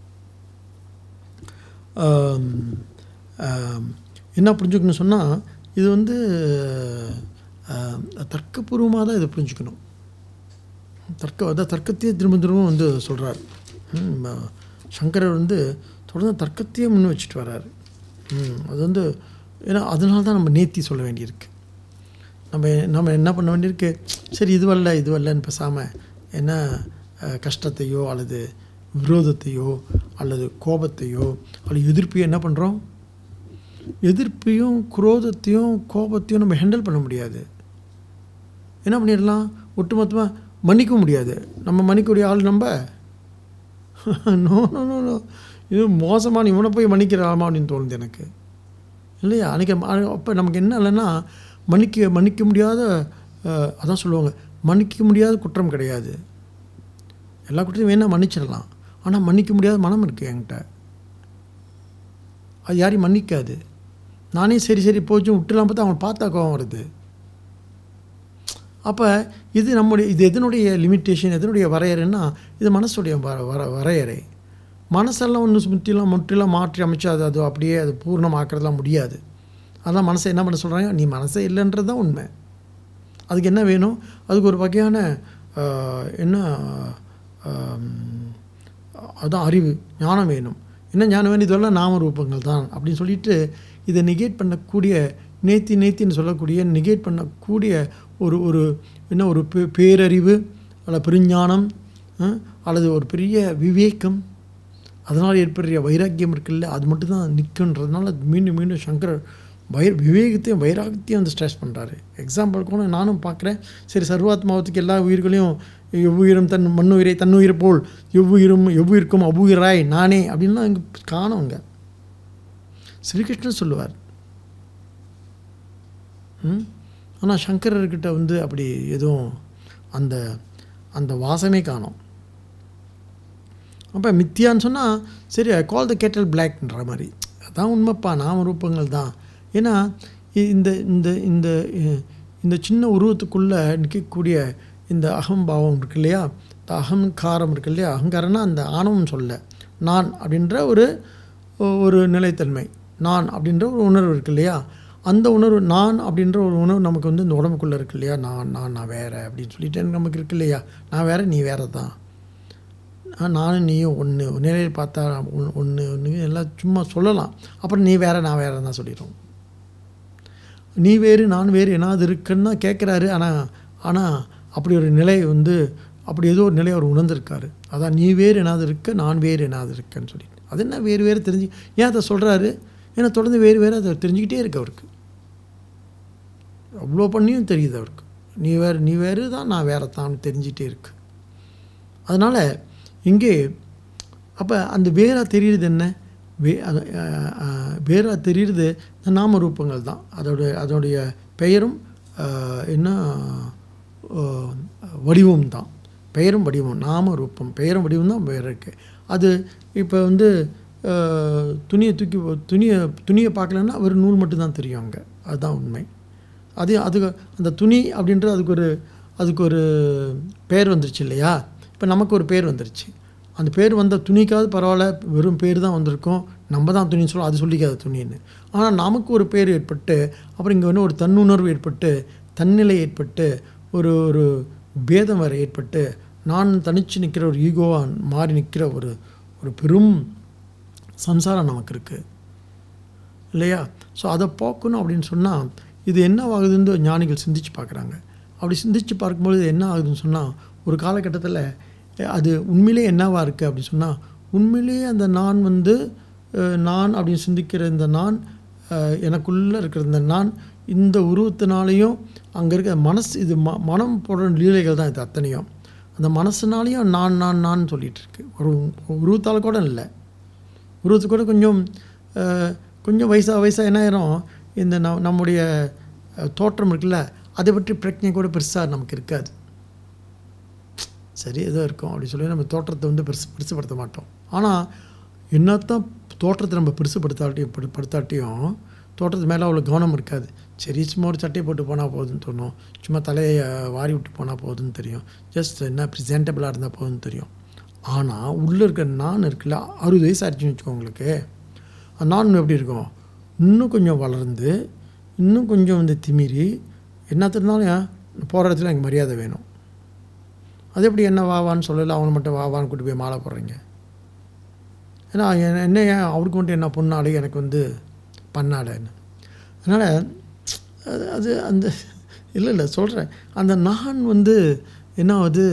என்ன புரிஞ்சுக்கணும் சொன்னால் இது வந்து ஆம், தர்க்கபூர்வமாக தான் இதை புரிஞ்சுக்கணும் தர்க்க அதான் தர்க்கத்தையே திரும்ப திரும்ப வந்து சொல்கிறார் சங்கரர் வந்து தொடர்ந்து தர்க்கத்தையே முன் வச்சுட்டு வர்றாரு ம், அது வந்து ஏன்னா அதனால தான் நம்ம நேர்த்தி சொல்ல வேண்டியிருக்கு நம்ம நம்ம என்ன பண்ண வேண்டியிருக்கு சரி இதுவல்ல இதுவல்லன்னு பேசாமல் என்ன அஹ், கஷ்டத்தையோ அல்லது விரோதத்தையோ அல்லது கோபத்தையோ அல்லது எதிர்ப்பையோ என்ன பண்ணுறோம் எதிர்ப்பையும் குரோதத்தையும் கோபத்தையும் நம்ம ஹேண்டில் பண்ண முடியாது என்ன பண்ணிடலாம் ஒட்டுமொத்தமாக மன்னிக்க முடியாது நம்ம மன்னிக்கக்கூடிய ஆள் நம்ம நோ நோ நோ நோ இது மோசமான இவனை போய் மன்னிக்கிறாமா அப்படின்னு தோணுது எனக்கு இல்லையா அன்றைக்கி அப்போ நமக்கு என்ன இல்லைன்னா மன்னிக்க மன்னிக்க முடியாத அஹ், அதான் சொல்லுவாங்க மன்னிக்க முடியாத குற்றம் கிடையாது எல்லா குற்றத்தையும் வேணால் மன்னிச்சிடலாம் ஆனால் மன்னிக்க முடியாத மனம் இருக்குது என்கிட்ட அது யாரையும் மன்னிக்காது நானே சரி சரி போச்சு விட்டுலாம் பார்த்தா அவங்க பார்த்தா கோவம் வருது அப்போ இது நம்முடைய இது எதனுடைய லிமிட்டேஷன் எதனுடைய வரையறைன்னா இது மனசுடைய வர வர வரையறை மனசெல்லாம் ஒன்று முற்றிலும் முற்றிலும் மாற்றி அமைச்சு அது அது அப்படியே அது பூர்ணமாக்குறதுலாம் முடியாது அதான் மனசை என்ன பண்ண சொல்கிறாங்க நீ மனசே இல்லைன்றது தான் உண்மை அதுக்கு என்ன வேணும் அதுக்கு ஒரு வகையான ஆஹ், என்ன ஆம், அதான் அறிவு ஞானம் வேணும் என்ன ஞானம் வேணும் இதெல்லாம் நாம ரூபங்கள் தான் அப்படின்னு சொல்லிட்டு இதை நெகேட் பண்ணக்கூடிய நேத்தி நேத்தின்னு சொல்லக்கூடிய நெகேட் பண்ணக்கூடிய ஒரு ஒரு என்ன ஒரு பே- பேரறிவு அல்லது பெருஞானம் அஹ், அல்லது ஒரு பெரிய விவேகம் அதனால் ஏற்படுற வைராக்கியம் இருக்குல்ல அது மட்டும்தான் நிற்குன்றதுனால மீண்டும் மீண்டும் சங்கரர் வை விவேகத்தையும் வைராக்கியத்தையும் வந்து ஸ்ட்ரெஸ் பண்ணுறாரு எக்ஸாம்பிள் கூட நானும் பார்க்குறேன் சரி சர்வாத்மாவத்துக்கு எல்லா உயிர்களையும் எவ்வுயிரும் தன் மண்ணுயிரை தன்னுயிர் போல் எவ்வுயிரும் எவ்வுயிருக்கும் அவ்வுயிராய் நானே அப்படின்லாம் இங்கே காணோங்க ஸ்ரீகிருஷ்ணன் சொல்லுவார் ம் ஆனால் சங்கரர்கிட்ட வந்து அப்படி எதுவும் அந்த அந்த வாசமே காணோம் அப்போ மித்தியான்னு சொன்னால் சரி கால் த கேட்டல் பிளாக்ன்ற மாதிரி அதான் உண்மைப்பா நாம ரூபங்கள் தான் ஏன்னா இ- இந்த இந்த இந்த இ- இந்த சின்ன உருவத்துக்குள்ளே நிற்கக்கூடிய இந்த அகம்பாவம் இருக்கு இல்லையா இந்த அகங்காரம் இருக்கு இல்லையா அகங்காரம்னா அந்த ஆணவம் சொல்ல நான் அப்படின்ற ஒரு ஒரு நிலைத்தன்மை நான் அப்படின்ற ஒரு உணர்வு இருக்கு இல்லையா அந்த உணர்வு நான் அப்படின்ற ஒரு உணர்வு நமக்கு வந்து இந்த உடம்புக்குள்ளே இருக்கு இல்லையா நான் நான் நான் வேறு அப்படின்னு சொல்லிட்டு நமக்கு இருக்கு இல்லையா நான் வேறு நீ வேறு தான் ஆ, நானும் நீயும் ஒன்று நேரில் பார்த்தா ஒன்று ஒன்று எல்லாம் சும்மா சொல்லலாம் அப்புறம் நீ வேற நான் வேற தான் சொல்லிடுவோம் நீ வேறு நான் வேறு என்னாவது இருக்குன்னு தான் கேட்குறாரு ஆனால் ஆனால் அப்படி ஒரு நிலை வந்து அப்படி ஏதோ ஒரு நிலை அவர் உணர்ந்திருக்காரு அதான் நீ வேறு என்னாவது இருக்க நான் வேறு என்னாவது இருக்கேன்னு சொல்லிட்டு அது என்ன வேறு வேறு தெரிஞ்சு ஏன் அதை சொல்கிறாரு ஏன்னா தொடர்ந்து வேறு வேறு அதை தெரிஞ்சுக்கிட்டே இருக்கு அவருக்கு அவ்வளோ பண்ணியும் தெரியுது அவருக்கு நீ வேறு நீ வேறு தான் நான் வேறு தான் தெரிஞ்சிட்டே இருக்கு அதனால் இங்கே அப்போ அந்த வேறாக தெரியுறது என்ன வே அது, அஹ், அஹ், வேறாக தெரியுறது இந்த நாம ரூபங்கள் தான் அதோடைய அதோடைய பெயரும் அஹ், என்ன அஹ், வடிவம் தான் பெயரும் வடிவம் நாம ரூபம் பெயரும் வடிவம் தான் வேறு இருக்குது அது இப்போ வந்து அஹ், துணியை தூக்கி துணியை துணியை பார்க்கலன்னா ஒரு நூல் மட்டும்தான் தெரியும் அங்கே அதுதான் உண்மை அது அது அந்த துணி அப்படின்றது அதுக்கு ஒரு அதுக்கு ஒரு பேர் வந்துருச்சு இல்லையா இப்போ நமக்கு ஒரு பேர் வந்துருச்சு அந்த பேர் வந்த துணிக்காவது பரவாயில்ல வெறும் பேர் தான் வந்திருக்கும் நம்ம தான் துணின்னு சொல்லுவோம் அது சொல்லிக்காது துணின்னு ஆனால் நமக்கு ஒரு பேர் ஏற்பட்டு அப்புறம் இங்கே வந்து ஒரு தன்னுணர்வு ஏற்பட்டு தன்னிலை ஏற்பட்டு ஒரு ஒரு பேதம் வேறு ஏற்பட்டு நான் தனித்து நிற்கிற ஒரு ஈகோவாக மாறி நிற்கிற ஒரு ஒரு பெரும் சம்சாரம் நமக்கு இருக்குது இல்லையா ஸோ அதை போக்கணும் அப்படின்னு சொன்னால் இது என்ன ஆகுதுன்னு ஞானிகள் சிந்திச்சு பார்க்குறாங்க அப்படி சிந்திச்சு பார்க்கும்பொழுது என்ன ஆகுதுன்னு சொன்னால் ஒரு காலகட்டத்தில் அது உண்மையிலே என்னவா இருக்குது அப்படின்னு சொன்னால் உண்மையிலேயே அந்த நான் வந்து அஹ், நான் அப்படின்னு சிந்திக்கிற இந்த நான் அஹ், எனக்குள்ளே இருக்கிற இந்த நான் இந்த உருவத்தினாலேயும் அங்கே இருக்கிற மனசு இது ம மனம் போடுற லீலைகள் தான் இது அத்தனையும் அந்த மனசுனாலேயும் நான் நான் நான் சொல்லிகிட்டு இருக்கு ஒரு உருவத்தால் கூட இல்லை உருவத்துக்கு கூட கொஞ்சம் அஹ், கொஞ்சம் வயசாக வயசாக என்ன ஆயிரும் இந்த ந நம்முடைய அஹ், தோற்றம் இருக்குல்ல அதை பற்றி பிரச்சனை கூட பெருசாக நமக்கு இருக்காது சரி ஏதோ இருக்கும் அப்படின்னு சொல்லி நம்ம தோற்றத்தை வந்து பெருசு பெருசுப்படுத்த மாட்டோம் ஆனால் என்னத்தான் தோற்றத்தை நம்ம பெருசுப்படுத்தாட்டியும் படு- படுத்தாட்டியும் தோற்றத்து மேலே அவ்வளோ கவனம் இருக்காது சரி சும்மா ஒரு சட்டையை போட்டு போனால் போதும்னு தோணும் சும்மா தலையை அஹ், வாரி விட்டு போனால் போதும்னு தெரியும் ஜஸ்ட் என்ன ப்ரெசென்டபிளாக இருந்தால் போதும்னு தெரியும் ஆனால் உள்ளே இருக்க நான் இருக்குல்ல அறுபது வயசு ஆயிடுச்சுன்னு வச்சுக்கோ உங்களுக்கு அந்த நான் எப்படி இருக்கும் இன்னும் கொஞ்சம் வளர்ந்து இன்னும் கொஞ்சம் வந்து திமிரி என்னத்தினாலும் போகிற இடத்துல எனக்கு மரியாதை வேணும் அது எப்படி என்ன வாவான்னு சொல்லலை அவனை மட்டும் வாவான்னு கூட்டி போய் மாலை போடுறீங்க ஏன்னா என்ன- என்ன ஏன் அவருக்கு மட்டும் என்ன பொண்ணாடு எனக்கு வந்து பண்ணாடுன்னு அதனால் அது அது அந்த இல்லை இல்லை சொல்கிறேன் அந்த நான் வந்து என்ன ஆகுது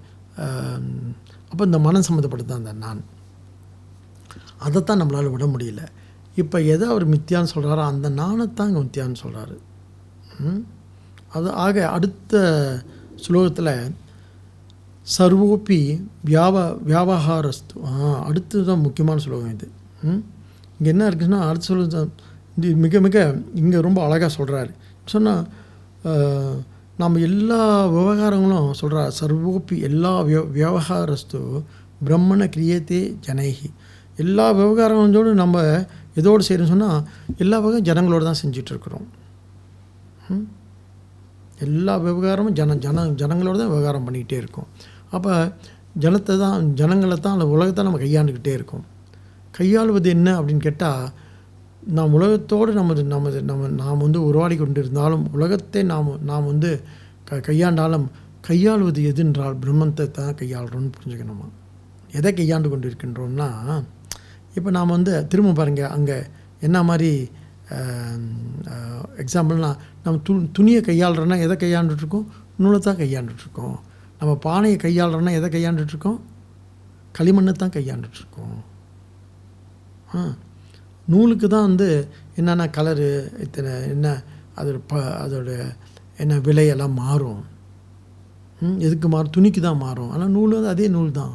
அப்போ இந்த மனம் சம்மந்தப்பட்டது தான் அந்த நான் அதைத்தான் நம்மளால் விட முடியல இப்போ எதை அவர் மித்தியான்னு சொல்கிறாரோ அந்த நானைத்தான் இங்கே மித்தியான்னு சொல்கிறாரு அது ஆக அடுத்த ஸ்லோகத்தில் சர்வோப்பி வியாப வியாபகாரஸ்து ஆ அடுத்து தான் முக்கியமான ஸ்லோகம் இது இங்கே என்ன இருக்குன்னா அடுத்த ஸ்லோகம் இது மிக மிக இங்கே ரொம்ப அழகாக சொல்கிறாரு சொன்னால் நம்ம எல்லா விவகாரங்களும் சொல்கிறார் சர்வோப்பி எல்லா விய விவகாரஸ்து பிரம்மண கிரியத்தே ஜனைகி எல்லா விவகாரங்களோடு நம்ம எதோடு செய்யணும்னு சொன்னால் எல்லா வகை ஜனங்களோடு தான் செஞ்சிட்ருக்குறோம் எல்லா விவகாரமும் ஜன ஜன ஜனங்களோடு தான் விவகாரம் பண்ணிக்கிட்டே இருக்கோம் அப்போ ஜனத்தை தான் ஜனங்களை தான் அந்த உலகத்தை நம்ம கையாண்டுக்கிட்டே இருக்கோம் கையாளுவது என்ன அப்படின்னு கேட்டால் நாம் உலகத்தோடு நமது நமது நம்ம நாம் வந்து உருவாடி கொண்டு இருந்தாலும் உலகத்தை நாம் நாம் வந்து க கையாண்டாலும் கையாளுவது எதுன்றால் பிரம்மத்தை தான் கையாளுறோம்னு புரிஞ்சுக்கணுமா எதை கையாண்டு கொண்டு இருக்கின்றோம்னா இப்போ நாம் வந்து திரும்ப பாருங்கள் அங்கே என்ன மாதிரி எக்ஸாம்பிள்னா நம்ம து துணியை கையாளுறோன்னா எதை கையாண்டுட்ருக்கோம் நூலை தான் கையாண்டுட்ருக்கோம் நம்ம பானையை கையாளுறோன்னா எதை கையாண்டுட்ருக்கோம் களிமண்ணை தான் கையாண்டுட்ருக்கோம் ஆ நூலுக்கு தான் வந்து என்னென்ன கலரு இத்தனை என்ன அதோட ப அதோட என்ன விலையெல்லாம் மாறும் ம், எதுக்கு மாறும் துணிக்கு தான் மாறும் ஆனால் நூல் வந்து அதே நூல் தான்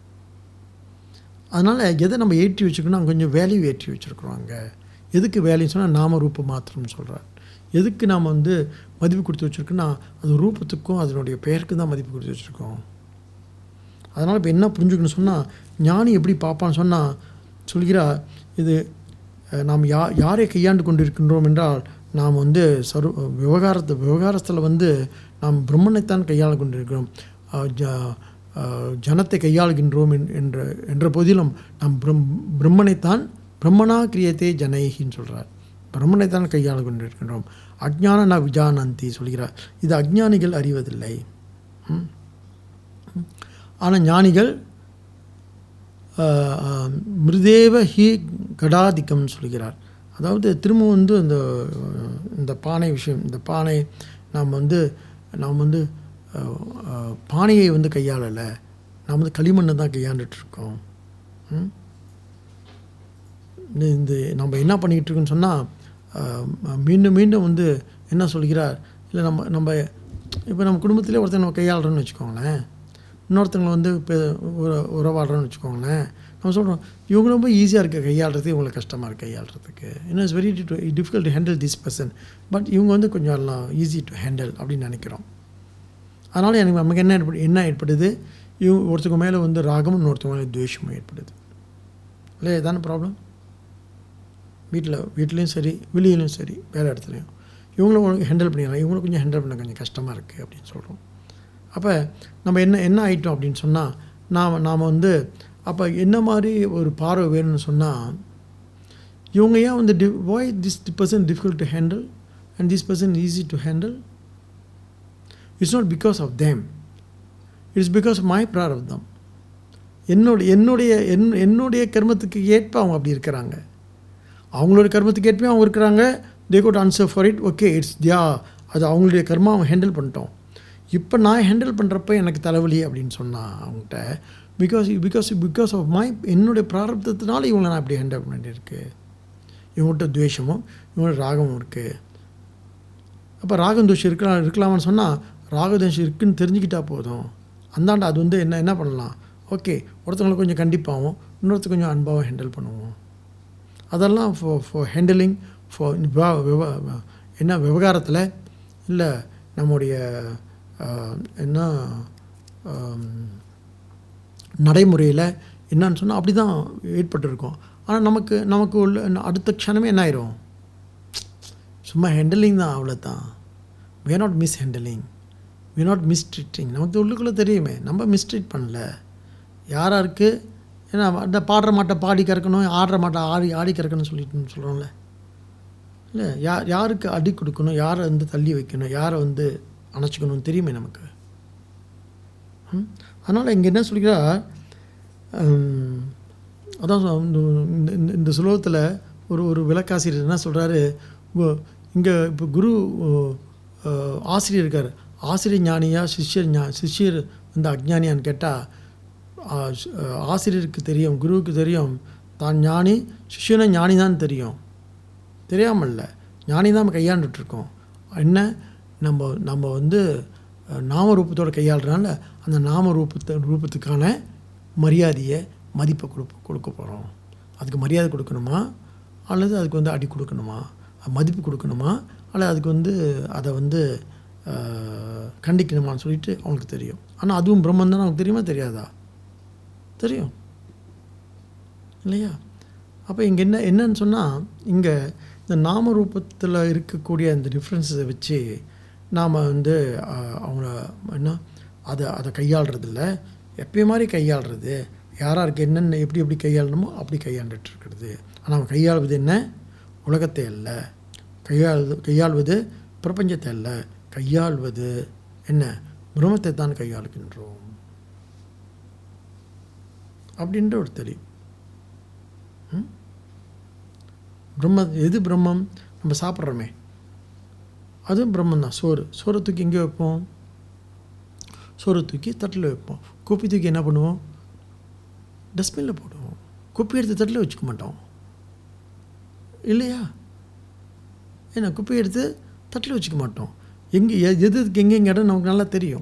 அதனால் எதை நம்ம ஏற்றி வச்சுக்கணும் கொஞ்சம் வேல்யூ ஏற்றி வச்சுருக்குறோம் அங்கே எதுக்கு வேல்யூன்னு சொன்னால் நாம ரூப மாத்திரம்னு சொல்கிறார் எதுக்கு நாம் வந்து மதிப்பு கொடுத்து வச்சுருக்கோன்னா அது ரூபத்துக்கும் அதனுடைய பெயருக்கு தான் மதிப்பு கொடுத்து வச்சுருக்கோம் அதனால் இப்போ என்ன புரிஞ்சுக்கணும் சொன்னால் ஞானி எப்படி பார்ப்பான்னு சொன்னால் சொல்கிறா இது அஹ், நாம் யா யாரை கையாண்டு கொண்டிருக்கின்றோம் என்றால் நாம் வந்து சரு விவகாரத்தை விவகாரத்தில் வந்து நாம் பிரம்மனைத்தான் கையாள கொண்டிருக்கிறோம் அஹ், ஜ- அஹ், ஜனத்தை கையாளுகின்றோம் என்- என்ற என்ற போதிலும் நாம் பிரம் பிரம்மனைத்தான் பிரம்மனா கிரியத்தே ஜனைகின்னு சொல்கிறார் பிரம்மனைத்தான் கையாள கொண்டிருக்கின்றோம் அஜ்ஞான ந விஜானந்தி சொல்கிறார் இது அஜ்ஞானிகள் அறிவதில்லை ஆனால் ஞானிகள் ஆஹ், ஆஹ், மிருதேவ ஹி கடாதிக்கம்னு சொல்கிறார் அதாவது திரும்ப வந்து இந்த இந்த பானை விஷயம் இந்த பானை நாம் வந்து நாம் வந்து ஆஹ், ஆஹ், பானையை வந்து கையாளலை நாம் வந்து களிமண்ணை தான் கையாண்டுட்ருக்கோம் ம்? இந்த- இந்த நம்ம என்ன பண்ணிக்கிட்டு இருக்கோம்னு சொன்னால் மீண்டும் மீண்டும் வந்து என்ன சொல்கிறார் இல்லை நம்ம நம்ம இப்போ நம்ம குடும்பத்திலே ஒருத்தர் நம்ம கையாளுறோம்னு வச்சுக்கோங்களேன் இன்னொருத்தவங்களை வந்து இப்போ உற உறவாடுறோன்னு வச்சுக்கோங்களேன் நம்ம சொல்கிறோம் இவங்க ரொம்ப ஈஸியாக இருக்குது கையாளுறது இவங்களுக்கு கஷ்டமாக இருக்குது கையாளுறதுக்கு இன்னும் it's very difficult to handle this person but இவங்க வந்து கொஞ்சம் எல்லாம் ஈஸி டு ஹேண்டில் அப்படின்னு நினைக்கிறோம் அதனால் எனக்கு நமக்கு என்ன ஏற்படு என்ன ஏற்படுது இவங்க ஒருத்தவங்க மேலே வந்து ராகமும் இன்னொருத்தவங்க மேலே துவேஷமும் ஏற்படுது இல்லையா இதான ப்ராப்ளம் வீட்டில் வீட்லேயும் சரி வெளியிலையும் சரி வேலை இடத்துலையும் இவங்களும் ஹேண்டில் பண்ணிடலாம் இவங்களும் கொஞ்சம் ஹேண்டில் பண்ண கொஞ்சம் கஷ்டமாக இருக்குது அப்படின்னு சொல்கிறோம் அப்போ நம்ம என்ன என்ன ஆயிட்டோம் அப்படின்னு சொன்னால் நாம் நாம் வந்து அப்போ என்ன மாதிரி ஒரு பார்வை வேணும்னு சொன்னால் இவங்க ஏன் வந்து டி why this person difficult to handle and this person easy to handle it's not because of them it's because of my பிராரப்தம் என்னுடைய என்னுடைய என் என்னுடைய கர்மத்துக்கு ஏற்ப அவங்க அப்படி இருக்கிறாங்க அவங்களோட கர்மத்துக்கு ஏற்ப அவங்க இருக்கிறாங்க they got answer for it okay it's தியா அது அவங்களுடைய கர்மா அவங்க ஹேண்டில் பண்ணிட்டோம் இப்போ நான் ஹேண்டில் பண்ணுறப்ப எனக்கு தலைவலி அப்படின்னு சொன்னான் அவங்ககிட்ட because because because of my என்னுடைய பிராரப்தத்தினால இவங்களை நான் இப்படி ஹேண்டில் பண்ணியிருக்கு இவங்கள்ட்ட துவேஷமும் இவங்கள்ட்ட ராகமும் இருக்குது அப்போ ராகம் தோஷம் இருக்கலாம் இருக்கலாமான்னு சொன்னால் ராகதோஷம் இருக்குன்னு தெரிஞ்சுக்கிட்டா போதும் அந்தாண்ட அது வந்து என்ன என்ன பண்ணலாம் ஓகே ஒருத்தவங்களை கொஞ்சம் கண்டிப்பாகவும் இன்னொருத்தர் கொஞ்சம் அன்பாகவும் ஹேண்டில் பண்ணுவோம் அதெல்லாம் ஃபார் ஃபார் ஹேண்டிலிங் ஃபார் என்ன விவகாரத்தில் இல்லை நம்முடைய என்ன நடைமுறையில் என்னன்னு சொன்னால் அப்படி தான் ஏற்பட்டிருக்கும் ஆனால் நமக்கு நமக்கு உள்ள அடுத்த க்ஷணமே என்ன ஆயிரும் சும்மா ஹேண்டிலிங் தான் அவ்வளோ தான் we are not mishandling we not mistreating நமக்கு உள்ளுக்குள்ளே தெரியுமே நம்ம மிஸ்ட்ரீட் பண்ணல யாராருக்கு ஏன்னா அந்த பாடுற மாட்டை பாடி கறக்கணும் ஆடுற மாட்டை ஆடி ஆடி கறக்கணும்னு சொல்லிட்டு சொல்கிறோம்ல இல்லை யார் யாருக்கு அடி கொடுக்கணும் யாரை வந்து தள்ளி வைக்கணும் யாரை வந்து அணைச்சிக்கணும்னு தெரியுமே நமக்கு அதனால் இங்கே என்ன சொல்கிறார் அதான் இந்த இந்த சுலோகத்தில் ஒரு ஒரு விளக்காசிரியர் என்ன சொல்கிறாரு இங்கே இப்போ குரு ஆசிரியர் இருக்கார் ஆசிரியர் ஞானியா சிஷ்யர் ஞா சிஷ்யர் வந்து அஜ்ஞானியான்னு கேட்டால் ஆசிரியருக்கு தெரியும் குருவுக்கு தெரியும் தான் ஞானி சிஷ்யனை ஞானி தான் தெரியும் தெரியாமல்ல ஞானி தான் நம்ம கையாண்டுட்ருக்கோம் என்ன நம்ம நம்ம வந்து நாம ரூபத்தோட கையாளுறதுனால அந்த நாம ரூபத்தை ரூபத்துக்கான மரியாதையை மதிப்பை கொடுப்ப கொடுக்க போகிறோம் அதுக்கு மரியாதை கொடுக்கணுமா அல்லது அதுக்கு வந்து அடி கொடுக்கணுமா மதிப்பு கொடுக்கணுமா அல்லது அதுக்கு வந்து அதை வந்து கண்டிக்கணுமான்னு சொல்லிட்டு அவனுக்கு தெரியும் ஆனால் அதுவும் பிரம்மன் தான் அவனுக்கு தெரியுமா தெரியாதா தெரியும் இல்லையா அப்போ இங்கே என்ன என்னன்னு சொன்னால் இங்கே இந்த நாம ரூபத்தில் இருக்கக்கூடிய அந்த டிஃப்ரென்ஸை வச்சு நாம் வந்து அவங்கள என்ன அதை அதை கையாளுறதில்ல எப்பயும் மாதிரி கையாளுறது யாராருக்கு என்னென்ன எப்படி எப்படி கையாளணுமோ அப்படி கையாண்டுட்டு இருக்கிறது ஆனால் அவன் கையாள்வது என்ன உலகத்தை அல்ல கையாளுது கையாள்வது பிரபஞ்சத்தை அல்ல கையாள்வது என்ன பிரம்மத்தை தான் கையாளுகின்றோம் அப்படின்ற ஒரு தெரியும் பிரம்ம எது பிரம்மம் நம்ம சாப்பிட்றோமே அதுவும் பிரம்மன் தான் சோறு சோறை தூக்கி எங்கே வைப்போம் சோறை தூக்கி தட்டில் வைப்போம் குப்பி தூக்கி என்ன பண்ணுவோம் டஸ்ட்பினில் போடுவோம் குப்பி எடுத்து தட்டில் வச்சுக்க மாட்டோம் இல்லையா ஏன்னா குப்பை எடுத்து தட்டில் வச்சுக்க மாட்டோம் எங்கே எது எதுக்கு எங்கெங்க இடம் நமக்கு நல்லா தெரியும்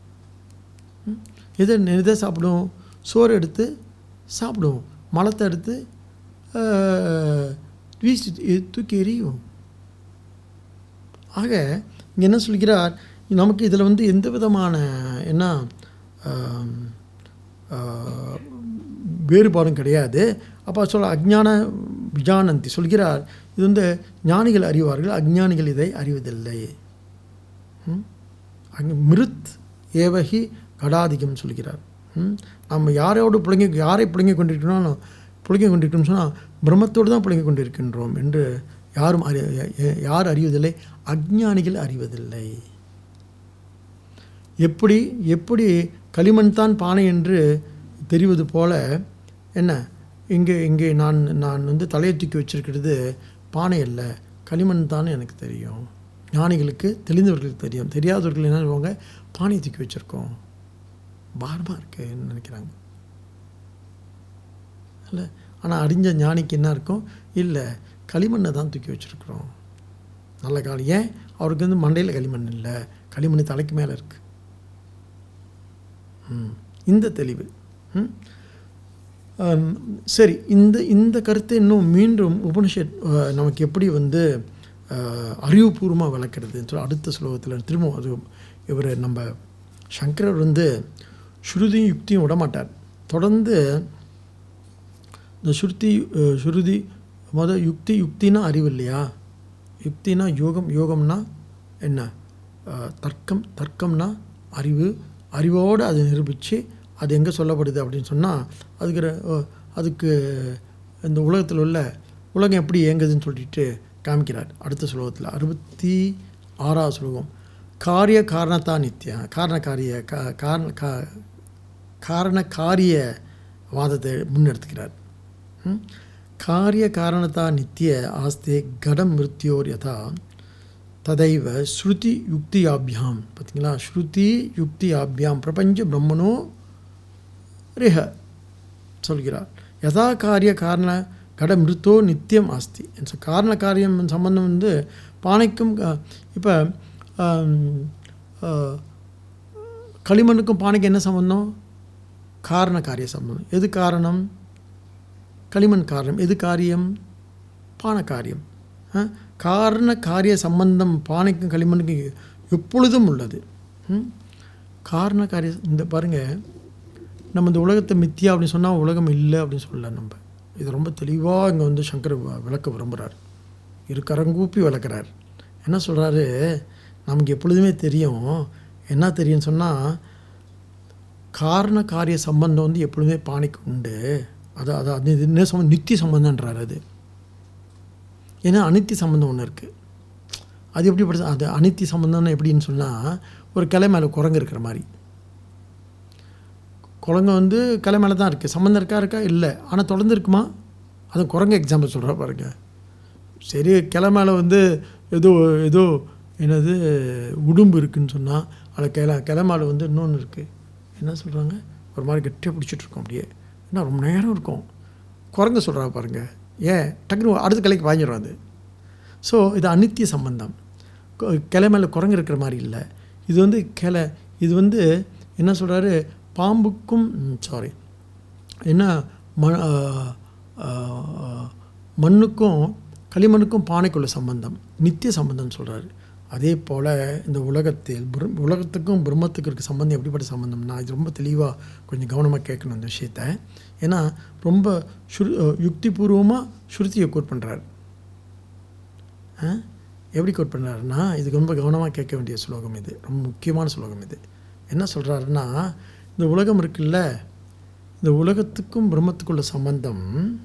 எதை எதை சாப்பிடுவோம் சோறு எடுத்து சாப்பிடுவோம் மலத்தை எடுத்து வீசி தூக்கி எறியும் ஆக இங்கே என்ன சொல்கிறார் நமக்கு இதில் வந்து எந்த விதமான என்ன வேறுபாடும் கிடையாது அப்போ சொல்ல அஜ்ஞான விஜானந்தி சொல்கிறார் இது வந்து ஞானிகள் அறிவார்கள் அஜ்ஞானிகள் இதை அறிவதில்லை அங்கே மிருத் ஏவகி கடாதிகம் சொல்கிறார் நம்ம யாரோடு பிள்ளைங்க யாரை பிள்ளைங்க கொண்டிருக்கிறோம் பிள்ளைங்க கொண்டிருக்கணும்னு சொன்னால் பிரம்மத்தோடு தான் பிள்ளைங்க கொண்டிருக்கின்றோம் என்று யாரும் அறி யார் அறிவதில்லை அஜ்ஞானிகள் அறிவதில்லை எப்படி எப்படி களிமண் தான் பானை என்று தெரிவது போல என்ன இங்கே இங்கே நான் நான் வந்து தலையை தூக்கி வச்சிருக்கிறது பானை அல்ல களிமண் தான் எனக்கு தெரியும் ஞானிகளுக்கு தெளிந்தவர்களுக்கு தெரியும் தெரியாதவர்கள் என்ன சொல்லுவாங்க பானையை தூக்கி வச்சுருக்கோம் பாரமாக இருக்குன்னு நினைக்கிறாங்க இல்லை ஆனால் அறிஞ்ச ஞானிக்கு என்ன இருக்கும் இல்லை களிமண்ணை தான் தூக்கி வச்சுருக்குறோம் நல்ல காலம் ஏன் அவருக்கு வந்து மண்டையில் களிமண் இல்லை களிமண் தலைக்கு மேலே இருக்குது ம் இந்த தெளிவு ம்? ஆம், சரி இந்த இந்த கருத்தை இன்னும் மீண்டும் உபனிஷத் அஹ், நமக்கு எப்படி வந்து அஹ், அறிவுபூர்வமாக விளக்குறதுன்னு சொல்லி அடுத்த ஸ்லோகத்தில் திரும்ப அது இவர் நம்ம சங்கரர் வந்து ஸ்ருதியும் யுக்தியும் விட மாட்டார் தொடர்ந்து இந்த ஸ்ருதி அஹ், ஸ்ருதி முத யுக்தி யுக்தினா அறிவு இல்லையா யுக்தினா யோகம் யோகம்னா என்ன அஹ், தர்க்கம் தர்க்கம்னா அறிவு அறிவோடு அதை நிரூபித்து அது எங்கே சொல்லப்படுது அப்படின்னு சொன்னால் அதுக்கு ர- அஹ், அதுக்கு இந்த உலகத்தில் உள்ள உலகம் எப்படி இயங்குதுன்னு சொல்லிட்டு காமிக்கிறார் அடுத்த ஸ்லோகத்தில் அறுபத்தி ஆறாவது ஸ்லோகம் காரிய காரணத்தா நித்திய காரண காரிய கா காரண கா காரண காரிய வாதத்தை முன்னெடுத்துக்கிறார் ம்? காரிய காரணத்தா நித்திய ஆஸ்தே கடம் மிருத்தியோர் யதா ததைவ ஸ்ருதி யுக்தியாபியாம் பார்த்தீங்களா ஸ்ருதி யுக்தியாபியாம் பிரபஞ்ச பிரம்மனோ ரிஹ சொல்கிறார் யதா காரிய காரண கட மிருத்தோ நித்தியம் ஆஸ்தி ஸோ காரண காரியம் சம்பந்தம் வந்து பானைக்கும் இப்போ களிமண்ணுக்கும் பானைக்கும் என்ன சம்பந்தம் காரண காரிய சம்பந்தம் எது காரணம் களிமண் காரணம் எது காரியம் பானை காரியம் ஆ? காரண காரிய சம்பந்தம் பானைக்கும் களிமண்ணுக்கும் எப்பொழுதும் உள்ளது ம்? காரண காரிய இந்த பாருங்கள் நம்ம இந்த உலகத்தை மித்தியா அப்படின்னு சொன்னால் உலகம் இல்லை அப்படின்னு சொல்லல நம்ம இது ரொம்ப தெளிவாக இங்கே வந்து சங்கர் வ- விளக்க விரும்புகிறார் இரு கரங்கூப்பி விளக்குறார் என்ன சொல்கிறாரு நமக்கு எப்பொழுதுமே தெரியும் என்ன தெரியும்னு சொன்னால் காரண காரிய சம்பந்தம் வந்து எப்பொழுதுமே பானைக்கு உண்டு அது அது அது இது என்ன சம்பந்தம் நித்திய சம்பந்தன்றார் அது ஏன்னா அனித்திய சம்பந்தம் ஒன்று இருக்குது அது எப்படி படுத்து அது அனித்திய சம்பந்தம்னு எப்படின்னு சொன்னால் ஒரு கிளை மேலே குரங்கு இருக்கிற மாதிரி குரங்கு வந்து கிளை மேலே தான் இருக்குது சம்மந்தம் இருக்கா இருக்கா இல்லை ஆனால் தொடர்ந்து இருக்குமா அது குரங்கு எக்ஸாம்பிள் சொல்கிறா பாருங்க சரி கிளை மேலே வந்து ஏதோ ஏதோ என்னது உடும்பு இருக்குன்னு சொன்னால் அதில் கிளை கிளை மேலே வந்து இன்னொன்று இருக்குது என்ன சொல்கிறாங்க ஒரு மாதிரி கெட்டியாக பிடிச்சிட்டு இருக்கோம் அப்படியே என்ன ரொம்ப நேரம் இருக்கும் குரங்கு சொல்கிறா பாருங்க ஏன் டக்குனு அடுத்த கிளைக்கு பாய்ஞ்சிரும் அது ஸோ இது அனித்திய சம்பந்தம் கொ- கிளை மேலே குரங்கு இருக்கிற மாதிரி இல்லை இது வந்து கிளை இது வந்து என்ன சொல்கிறாரு பாம்புக்கும் சாரி என்ன ம ஆ, ஆ, மண்ணுக்கும் களிமண்ணுக்கும் பானைக்குள்ள சம்பந்தம் நித்திய சம்பந்தம்னு சொல்கிறாரு அதே போல் இந்த உலகத்தில் பிர- உலகத்துக்கும் பிரம்மத்துக்கும் இருக்க சம்பந்தம் எப்படிப்பட்ட சம்பந்தம்னா இது ரொம்ப தெளிவாக கொஞ்சம் கவனமாக கேட்கணும் இந்த விஷயத்த ஏன்னா ரொம்ப சுரு யுக்திபூர்வமாக ஸ்ருதியை கோட் பண்ணுறாரு ஆ? எப்படி கோட் பண்ணுறாருன்னா இதுக்கு ரொம்ப கவனமாக கேட்க வேண்டிய ஸ்லோகம் இது ரொம்ப முக்கியமான ஸ்லோகம் இது என்ன சொல்கிறாருன்னா இந்த உலகம் இருக்குல்ல இந்த உலகத்துக்கும் பிரம்மத்துக்குள்ள சம்பந்தம்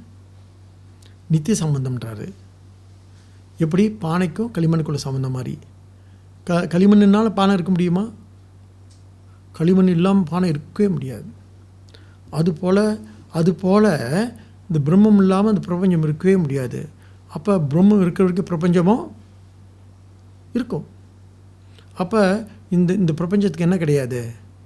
நித்திய சம்பந்தம்ன்றாரு எப்படி பானைக்கும் களிமண்ணுக்குள்ள சம்பந்தம் மாதிரி க களிமண்ணுனால பானை இருக்க முடியுமா களிமண் இல்லாமல் பானை இருக்கவே முடியாது அதுபோல் அதுபோல் இந்த பிரம்மம் இல்லாமல் இந்த பிரபஞ்சம் இருக்கவே முடியாது அப்போ பிரம்மம் இருக்கிற வரைக்கும் பிரபஞ்சமும் இருக்கும் அப்போ இந்த இந்த பிரபஞ்சத்துக்கு என்ன கிடையாது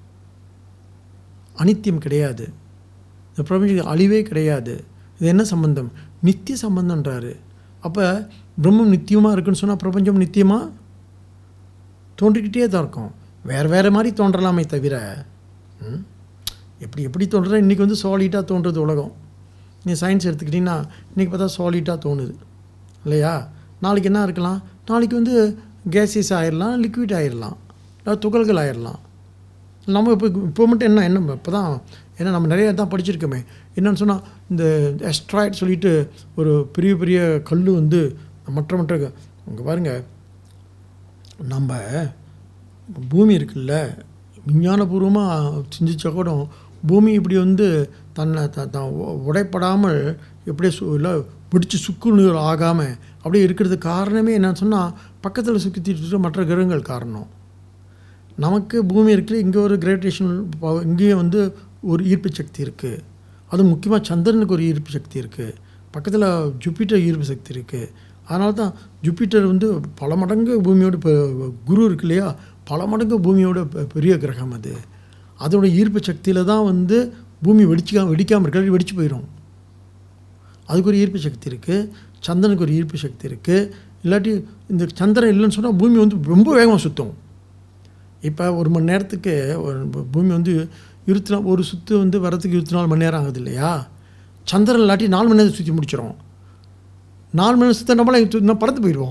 அனித்தியம் கிடையாது இந்த பிரபஞ்சத்துக்கு அழிவே கிடையாது இது என்ன சம்பந்தம் நித்திய சம்பந்தன்றாரு அப்போ பிரம்மம் நித்தியமாக இருக்குன்னு சொன்னால் பிரபஞ்சம் நித்தியமாக தோன்றிக்கிட்டே தான் இருக்கும் வேறு வேறு மாதிரி தோன்றலாமே தவிர ம், எப்படி எப்படி தோன்றுறா இன்றைக்கி வந்து சாலிட்டாக தோன்றுறது உலகம் நீ சயின்ஸ் எடுத்துக்கிட்டிங்கன்னா இன்றைக்கி பார்த்தா சாலிட்டாக தோணுது இல்லையா நாளைக்கு என்ன இருக்கலாம் நாளைக்கு வந்து கேஸஸ் ஆயிடலாம் லிக்விட் ஆயிடலாம் இல்லை துகள்கள் ஆயிடலாம் நம்ம இப்போ இப்போ மட்டும் என்ன என்ன இப்போ தான் ஏன்னா நம்ம நிறைய தான் படிச்சிருக்கோமே என்னன்னு சொன்னால் இந்த எஸ்ட்ராய்ட் சொல்லிட்டு ஒரு பெரிய பெரிய கல் வந்து மற்ற மற்ற இங்கே பாருங்கள் நம்ம பூமி இருக்குல்ல விஞ்ஞானபூர்வமாக சிந்திச்சா கூட பூமி இப்படி வந்து தன்னை த தான் உ- உடைப்படாமல் எப்படியே சு இல்லை பிடிச்சி சுக்குநீர் ஆகாமல் அப்படியே இருக்கிறதுக்கு காரணமே என்னன்னு சொன்னால் பக்கத்தில் சுற்றிட்டு இருக்க மற்ற கிரகங்கள் காரணம் நமக்கு பூமி இருக்குல்ல இங்கே ஒரு கிராவிடேஷன் இங்கேயும் வந்து ஒரு ஈர்ப்பு சக்தி இருக்குது அது முக்கியமாக சந்திரனுக்கு ஒரு ஈர்ப்பு சக்தி இருக்குது பக்கத்தில் ஜூபிட்டர் ஈர்ப்பு சக்தி இருக்குது அதனால தான் ஜூபிட்டர் வந்து பல மடங்கு பூமியோட இப்போ குரு இருக்கு இல்லையா பல மடங்கு பூமியோட பெ- பெரிய கிரகம் அது அதோட ஈர்ப்பு சக்தியில் தான் வந்து பூமி வெடிச்சிக்கா வெடிக்காமல் இருக்கிற வெடிச்சு போயிடும் அதுக்கு ஒரு ஈர்ப்பு சக்தி இருக்குது சந்திரனுக்கு ஒரு ஈர்ப்பு சக்தி இருக்குது இல்லாட்டி இந்த சந்திரன் இல்லைன்னு சொன்னால் பூமி வந்து ரொம்ப வேகமாக சுற்றும் இப்போ ஒரு மணி நேரத்துக்கு ஒரு பூ- பூமி வந்து இருபத்தி நாலு ஒரு சுற்று வந்து வரதுக்கு இருபத்தி நாலு மணி நேரம் ஆகுது இல்லையா சந்திரன் இல்லாட்டி நாலு மணி நேரம் சுற்றி முடிச்சிடும் நாலு மணி நேரம் சுற்ற நம்மளே நான் பறந்து போயிடுவோம்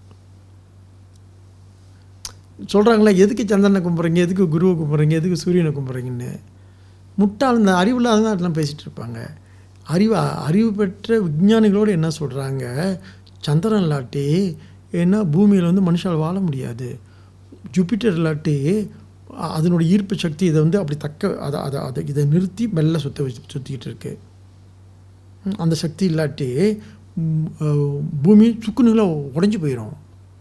சொல்கிறாங்களே எதுக்கு சந்திரனை கும்பிட்றீங்க எதுக்கு குருவை கும்பிட்றீங்க எதுக்கு சூரியனை கும்பிட்றீங்கன்னு முட்டாள் இந்த அறிவில் தான் அதெல்லாம் பேசிகிட்டு இருப்பாங்க அறிவு அறிவு பெற்ற விஞ்ஞானிகளோடு என்ன சொல்கிறாங்க சந்திரன் இல்லாட்டி ஏன்னா பூமியில் வந்து மனுஷால் வாழ முடியாது ஜூபிட்டர் இல்லாட்டி அ- அதனுடைய ஈர்ப்பு சக்தி இதை வந்து அப்படி தக்க அதை அதை அதை இதை நிறுத்தி மெல்ல சுத்த வச்சு சுற்றிக்கிட்டு இருக்கு ம், அந்த சக்தி இல்லாட்டி ம், அஹ், பூமி சுக்குனுங்களா உடஞ்சி போயிடும்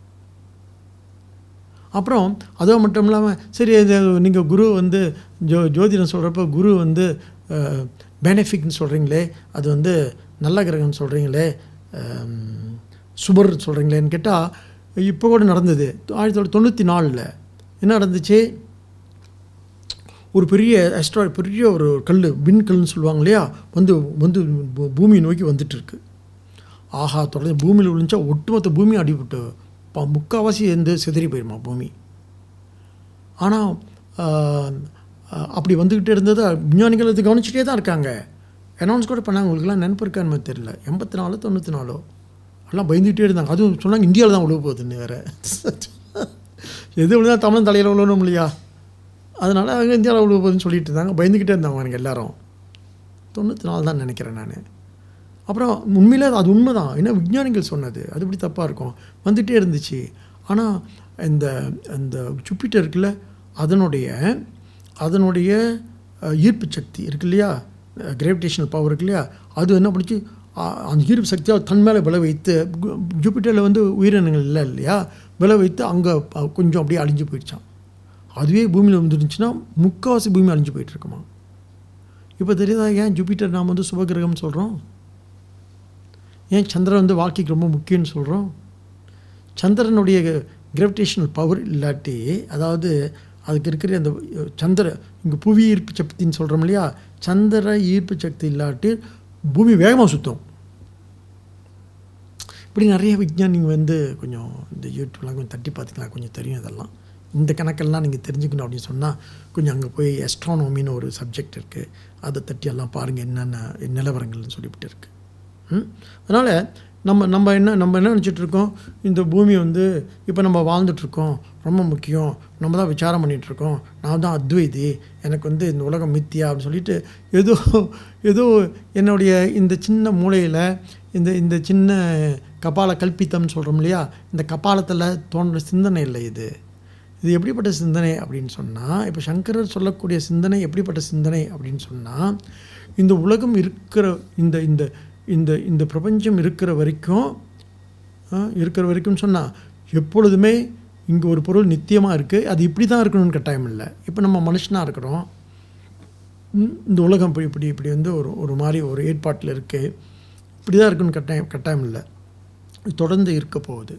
அப்புறம் அதோ மட்டும் இல்லாமல் சரி நீங்கள் குரு வந்து ஜோ ஜோதிடம் சொல்கிறப்ப குரு வந்து பெனிஃபிக்னு சொல்கிறீங்களே அது வந்து நல்ல கிரகம்னு சொல்கிறீங்களே சுபர் சொல்கிறீங்களேன்னு கேட்டால் இப்போ கூட நடந்தது ஆயிரத்தி தொள்ளாயிரத்தி தொண்ணூற்றி நாலில் என்ன நடந்துச்சு ஒரு பெரிய அஸ்ட்ராய்ட் பெரிய ஒரு கல் விண்கல்னு சொல்லுவாங்க இல்லையா வந்து வந்து பூ- பூமியை நோக்கி வந்துட்டு இருக்கு ஆஹா தொடர்ந்து பூமியில் விழுந்துச்சா ஒட்டுமொத்த பூமி அடிபட்டு ப முக்கால்வாசி வந்து சிதறி போயிருமா பூமி ஆனால் அப்படி வந்துக்கிட்டே இருந்தது விஞ்ஞானிகள் அது கவனிச்சுட்டே தான் இருக்காங்க அனௌன்ஸ் கூட பண்ணாங்க உங்களுக்குலாம் நினப்பு இருக்கான்னு மாதிரி தெரியல எண்பத்தி நாலோ தொண்ணூற்றி நாலோ எல்லாம் பயந்துக்கிட்டே இருந்தாங்க அதுவும் சொன்னாங்க இந்தியாவில் தான் விழுக போகுதுன்னு வேறு எது விழுந்தா தமிழ் தலையில் விழணும் இல்லையா அதனால் அங்கே இந்தியாவில் விழுக போகுதுன்னு சொல்லிட்டு இருந்தாங்க பயந்துக்கிட்டே இருந்தாங்க எனக்கு எல்லாரும் தொண்ணூற்றி நாலு தான் நினைக்கிறேன் நான் அப்புறம் உண்மையிலே அது உண்மை தான் ஏன்னா விஞ்ஞானிகள் சொன்னது அது எப்படி தப்பாக இருக்கும் வந்துகிட்டே இருந்துச்சு ஆனால் இந்த இந்த ஜூப்பிட்டர் இருக்குல்ல அதனுடைய அதனுடைய அஹ், ஈர்ப்பு சக்தி இருக்கு இல்லையா கிராவிடேஷனல் பவர் இருக்கு இல்லையா அது என்ன பண்ணிச்சு அ- அந்த ஈர்ப்பு சக்தியாக தன் மேலே விளை வைத்து கு- ஜூப்பிட்டரில் வந்து உயிரினங்கள் இல்லை இல்லையா விளை வைத்து அங்கே கொஞ்சம் அப்படியே அழிஞ்சு போயிடுச்சான் அதுவே பூமியில் வந்துருந்துச்சுன்னா முக்கால்வாசி பூமி அழிஞ்சு போயிட்டு இருக்குமா இப்போ தெரியுதா ஏன் ஜூபிட்டர் நாம் வந்து சுபகிரகம்னு சொல்கிறோம் ஏன் சந்திரன் வந்து வாழ்க்கைக்கு ரொம்ப முக்கியம்னு சொல்கிறோம் சந்திரனுடைய கிராவிடேஷனல் பவர் இல்லாட்டி அதாவது அதுக்கு இருக்கிற அந்த சந்திர இங்கே புவி ஈர்ப்பு சக்தின்னு சொல்கிறோம் இல்லையா சந்திர ஈர்ப்பு சக்தி இல்லாட்டி பூமி வேகமாக சுற்றும் இப்படி நிறைய விஞ்ஞானிங்க வந்து கொஞ்சம் இந்த யூடியூப்லாம் கொஞ்சம் தட்டி பார்த்துக்கலாம் கொஞ்சம் தெரியும் இதெல்லாம் இந்த கணக்கெல்லாம் நீங்கள் தெரிஞ்சுக்கணும் அப்படின்னு சொன்னால் கொஞ்சம் அங்கே போய் எஸ்ட்ரானோமின்னு ஒரு சப்ஜெக்ட் இருக்குது அதை தட்டி எல்லாம் பாருங்கள் என்னென்ன நிலவரங்கள்னு சொல்லிவிட்டு இருக்குது ம் அதனால் நம்ம நம்ம என்ன நம்ம என்ன நினச்சிட்டு இருக்கோம் இந்த பூமி வந்து இப்போ நம்ம வாழ்ந்துட்டுருக்கோம் ரொம்ப முக்கியம் நம்ம தான் விசாரம் பண்ணிகிட்ருக்கோம் நான் தான் அத்வைதி எனக்கு வந்து இந்த உலகம் மித்தியா அப்படின்னு சொல்லிட்டு ஏதோ ஏதோ என்னுடைய இந்த சின்ன மூளையில் இந்த இந்த சின்ன கபால கல்பித்தம்னு சொல்கிறோம் இல்லையா இந்த கபாலத்தில் தோன்ற சிந்தனை இல்லை இது இது எப்படிப்பட்ட சிந்தனை அப்படின்னு சொன்னால் இப்போ சங்கரர் சொல்லக்கூடிய சிந்தனை எப்படிப்பட்ட சிந்தனை அப்படின்னு சொன்னால் இந்த உலகம் இருக்கிற இந்த இந்த இந்த இந்த பிரபஞ்சம் இருக்கிற வரைக்கும் ஆ, இருக்கிற வரைக்கும் சொன்னால் எப்பொழுதுமே இங்கே ஒரு பொருள் நித்தியமாக இருக்குது அது இப்படி தான் இருக்கணும்னு கட்டாயம் இல்லை இப்போ நம்ம மனுஷனாக இருக்கிறோம் ம், இந்த உலகம் இப்படி இப்படி இப்படி வந்து ஒரு ஒரு மாதிரி ஒரு ஏற்பாட்டில் இருக்குது இப்படி தான் இருக்குன்னு கட்டாயம் கட்டாயம் இல்லை இது தொடர்ந்து இருக்க போகுது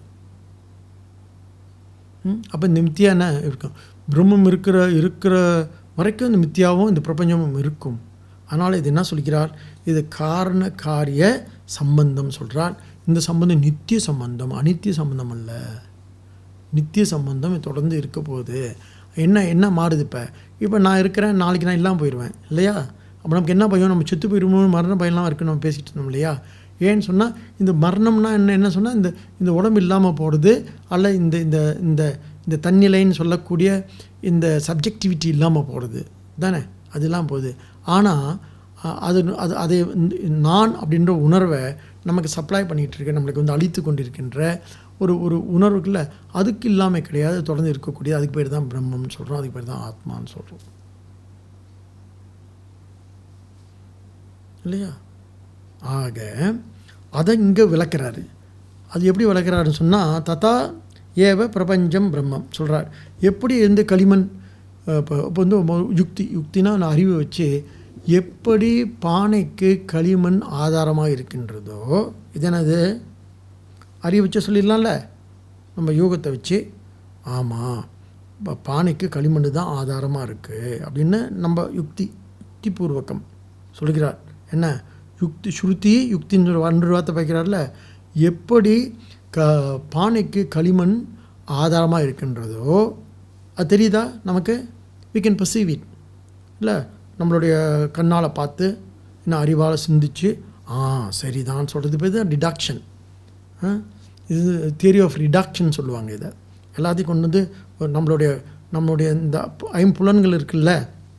அப்போ இந்த மித்தியா என்ன இருக்கும் பிரம்மம் இருக்கிற இருக்கிற வரைக்கும் இந்த மித்தியாவும் இந்த பிரபஞ்சமும் இருக்கும் அதனால் இது என்ன சொல்கிறார் இது காரண காரிய சம்பந்தம் சொல்கிறார் இந்த சம்பந்தம் நித்திய சம்பந்தம் அனித்திய சம்பந்தம் அல்ல நித்திய சம்பந்தம் இது தொடர்ந்து இருக்க போகுது என்ன என்ன மாறுது இப்போ இப்போ நான் இருக்கிறேன் நாளைக்கு நான் இல்லாமல் போயிடுவேன் இல்லையா அப்போ நமக்கு என்ன பயம் நம்ம செத்து போயிடுவோம் மரண பயம்லாம் இருக்குன்னு நம்ம பேசிகிட்டு இருந்தோம் இல்லையா ஏன்னு சொன்னால் இந்த மரணம்னா என்ன என்ன சொன்னால் இந்த இந்த உடம்பு இல்லாமல் போகிறது அல்ல இந்த இந்த இந்த இந்த தன்னிலைன்னு சொல்லக்கூடிய இந்த சப்ஜெக்டிவிட்டி இல்லாமல் போகிறது தானே அது இல்லாமல் போகுது ஆனால் அ- அது அது அதை வந்து நான் அப்படின்ற உணர்வை நமக்கு சப்ளை பண்ணிகிட்டு இருக்க நம்மளுக்கு வந்து அழித்து கொண்டிருக்கின்ற ஒரு ஒரு உணர்வுக்குள்ள அதுக்கு இல்லாமல் கிடையாது தொடர்ந்து இருக்கக்கூடிய அதுக்கு பேர் தான் பிரம்மம்னு சொல்கிறோம் அதுக்கு பேர் தான் ஆத்மான்னு சொல்கிறோம் இல்லையா ஆக அதை இங்கே விளக்குறாரு அது எப்படி விளக்குறாருன்னு சொன்னால் ததா ஏவ பிரபஞ்சம் பிரம்மம் சொல்கிறார் எப்படி இருந்து களிமண் இப்போ இப்போ வந்து மொ- யுக்தி யுக்தினா நான் அறிவை வச்சு எப்படி பானைக்கு களிமண் ஆதாரமாக இருக்கின்றதோ இது என்னது அறிவை வச்சு சொல்லிடலாம்ல நம்ம யோகத்தை வச்சு ஆமாம் இப்போ பானைக்கு களிமண் தான் ஆதாரமாக இருக்குது அப்படின்னு நம்ம யுக்தி யுக்திபூர்வகம் சொல்கிறார் என்ன யுக்தி ஸ்ருதி யுக்தின்னு ஒரு அன்று வார்த்தை வைக்கிறார்ல எப்படி க பானைக்கு களிமண் ஆதாரமாக இருக்கின்றதோ அது தெரியுதா நமக்கு we can perceive it இல்லை நம்மளுடைய கண்ணால் பார்த்து இன்னும் அறிவால் சிந்திச்சு ஆ சரிதான் சொல்கிறது பேர் தான் டிடக்ஷன் இது தியரி ஆஃப் ரிடக்ஷன் சொல்லுவாங்க இதை எல்லாத்தையும் கொண்டு வந்து ஒரு நம்மளுடைய நம்மளுடைய இந்த ஐம்புலன்கள் இருக்குல்ல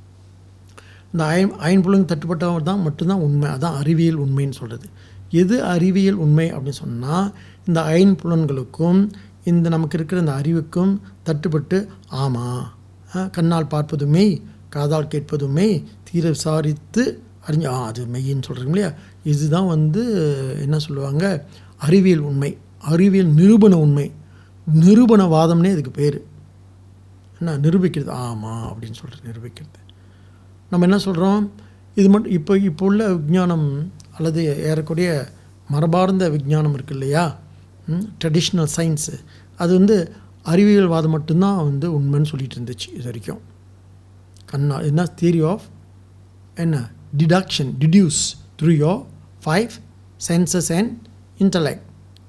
இந்த ஐ ஐம்புலன் தட்டுப்பட்டவர் தான் மட்டும்தான் உண்மை அதான் அறிவியல் உண்மைன்னு சொல்கிறது எது அறிவியல் உண்மை அப்படின்னு சொன்னால் இந்த ஐம்புலன்களுக்கும் இந்த நமக்கு இருக்கிற இந்த அறிவுக்கும் தட்டுப்பட்டு ஆமாம் கண்ணால் பார்ப்பது மெய் காதால் கேட்பது மெய் தீர விசாரித்து அறிஞ்சு ஆ அது மெய்ன்னு சொல்கிறீங்க இல்லையா இதுதான் வந்து என்ன சொல்லுவாங்க அறிவியல் உண்மை அறிவியல் நிரூபண உண்மை நிரூபணவாதம்னே இதுக்கு பேர் என்ன நிரூபிக்கிறது ஆமாம் அப்படின்னு சொல்கிறது நிரூபிக்கிறது நம்ம என்ன சொல்கிறோம் இது மட்டும் இப்போ இப்போ உள்ள விஞ்ஞானம் அல்லது ஏறக்கூடிய மரபார்ந்த விஞ்ஞானம் இருக்கு இல்லையா ட்ரெடிஷ்னல் சயின்ஸு அது வந்து அறிவியல்வாதம் மட்டும்தான் வந்து உண்மைன்னு சொல்லிட்டு இருந்துச்சு இது வரைக்கும் கண்ணா என்ன தியரி ஆஃப் என்ன deduction deduce through your five senses and intellect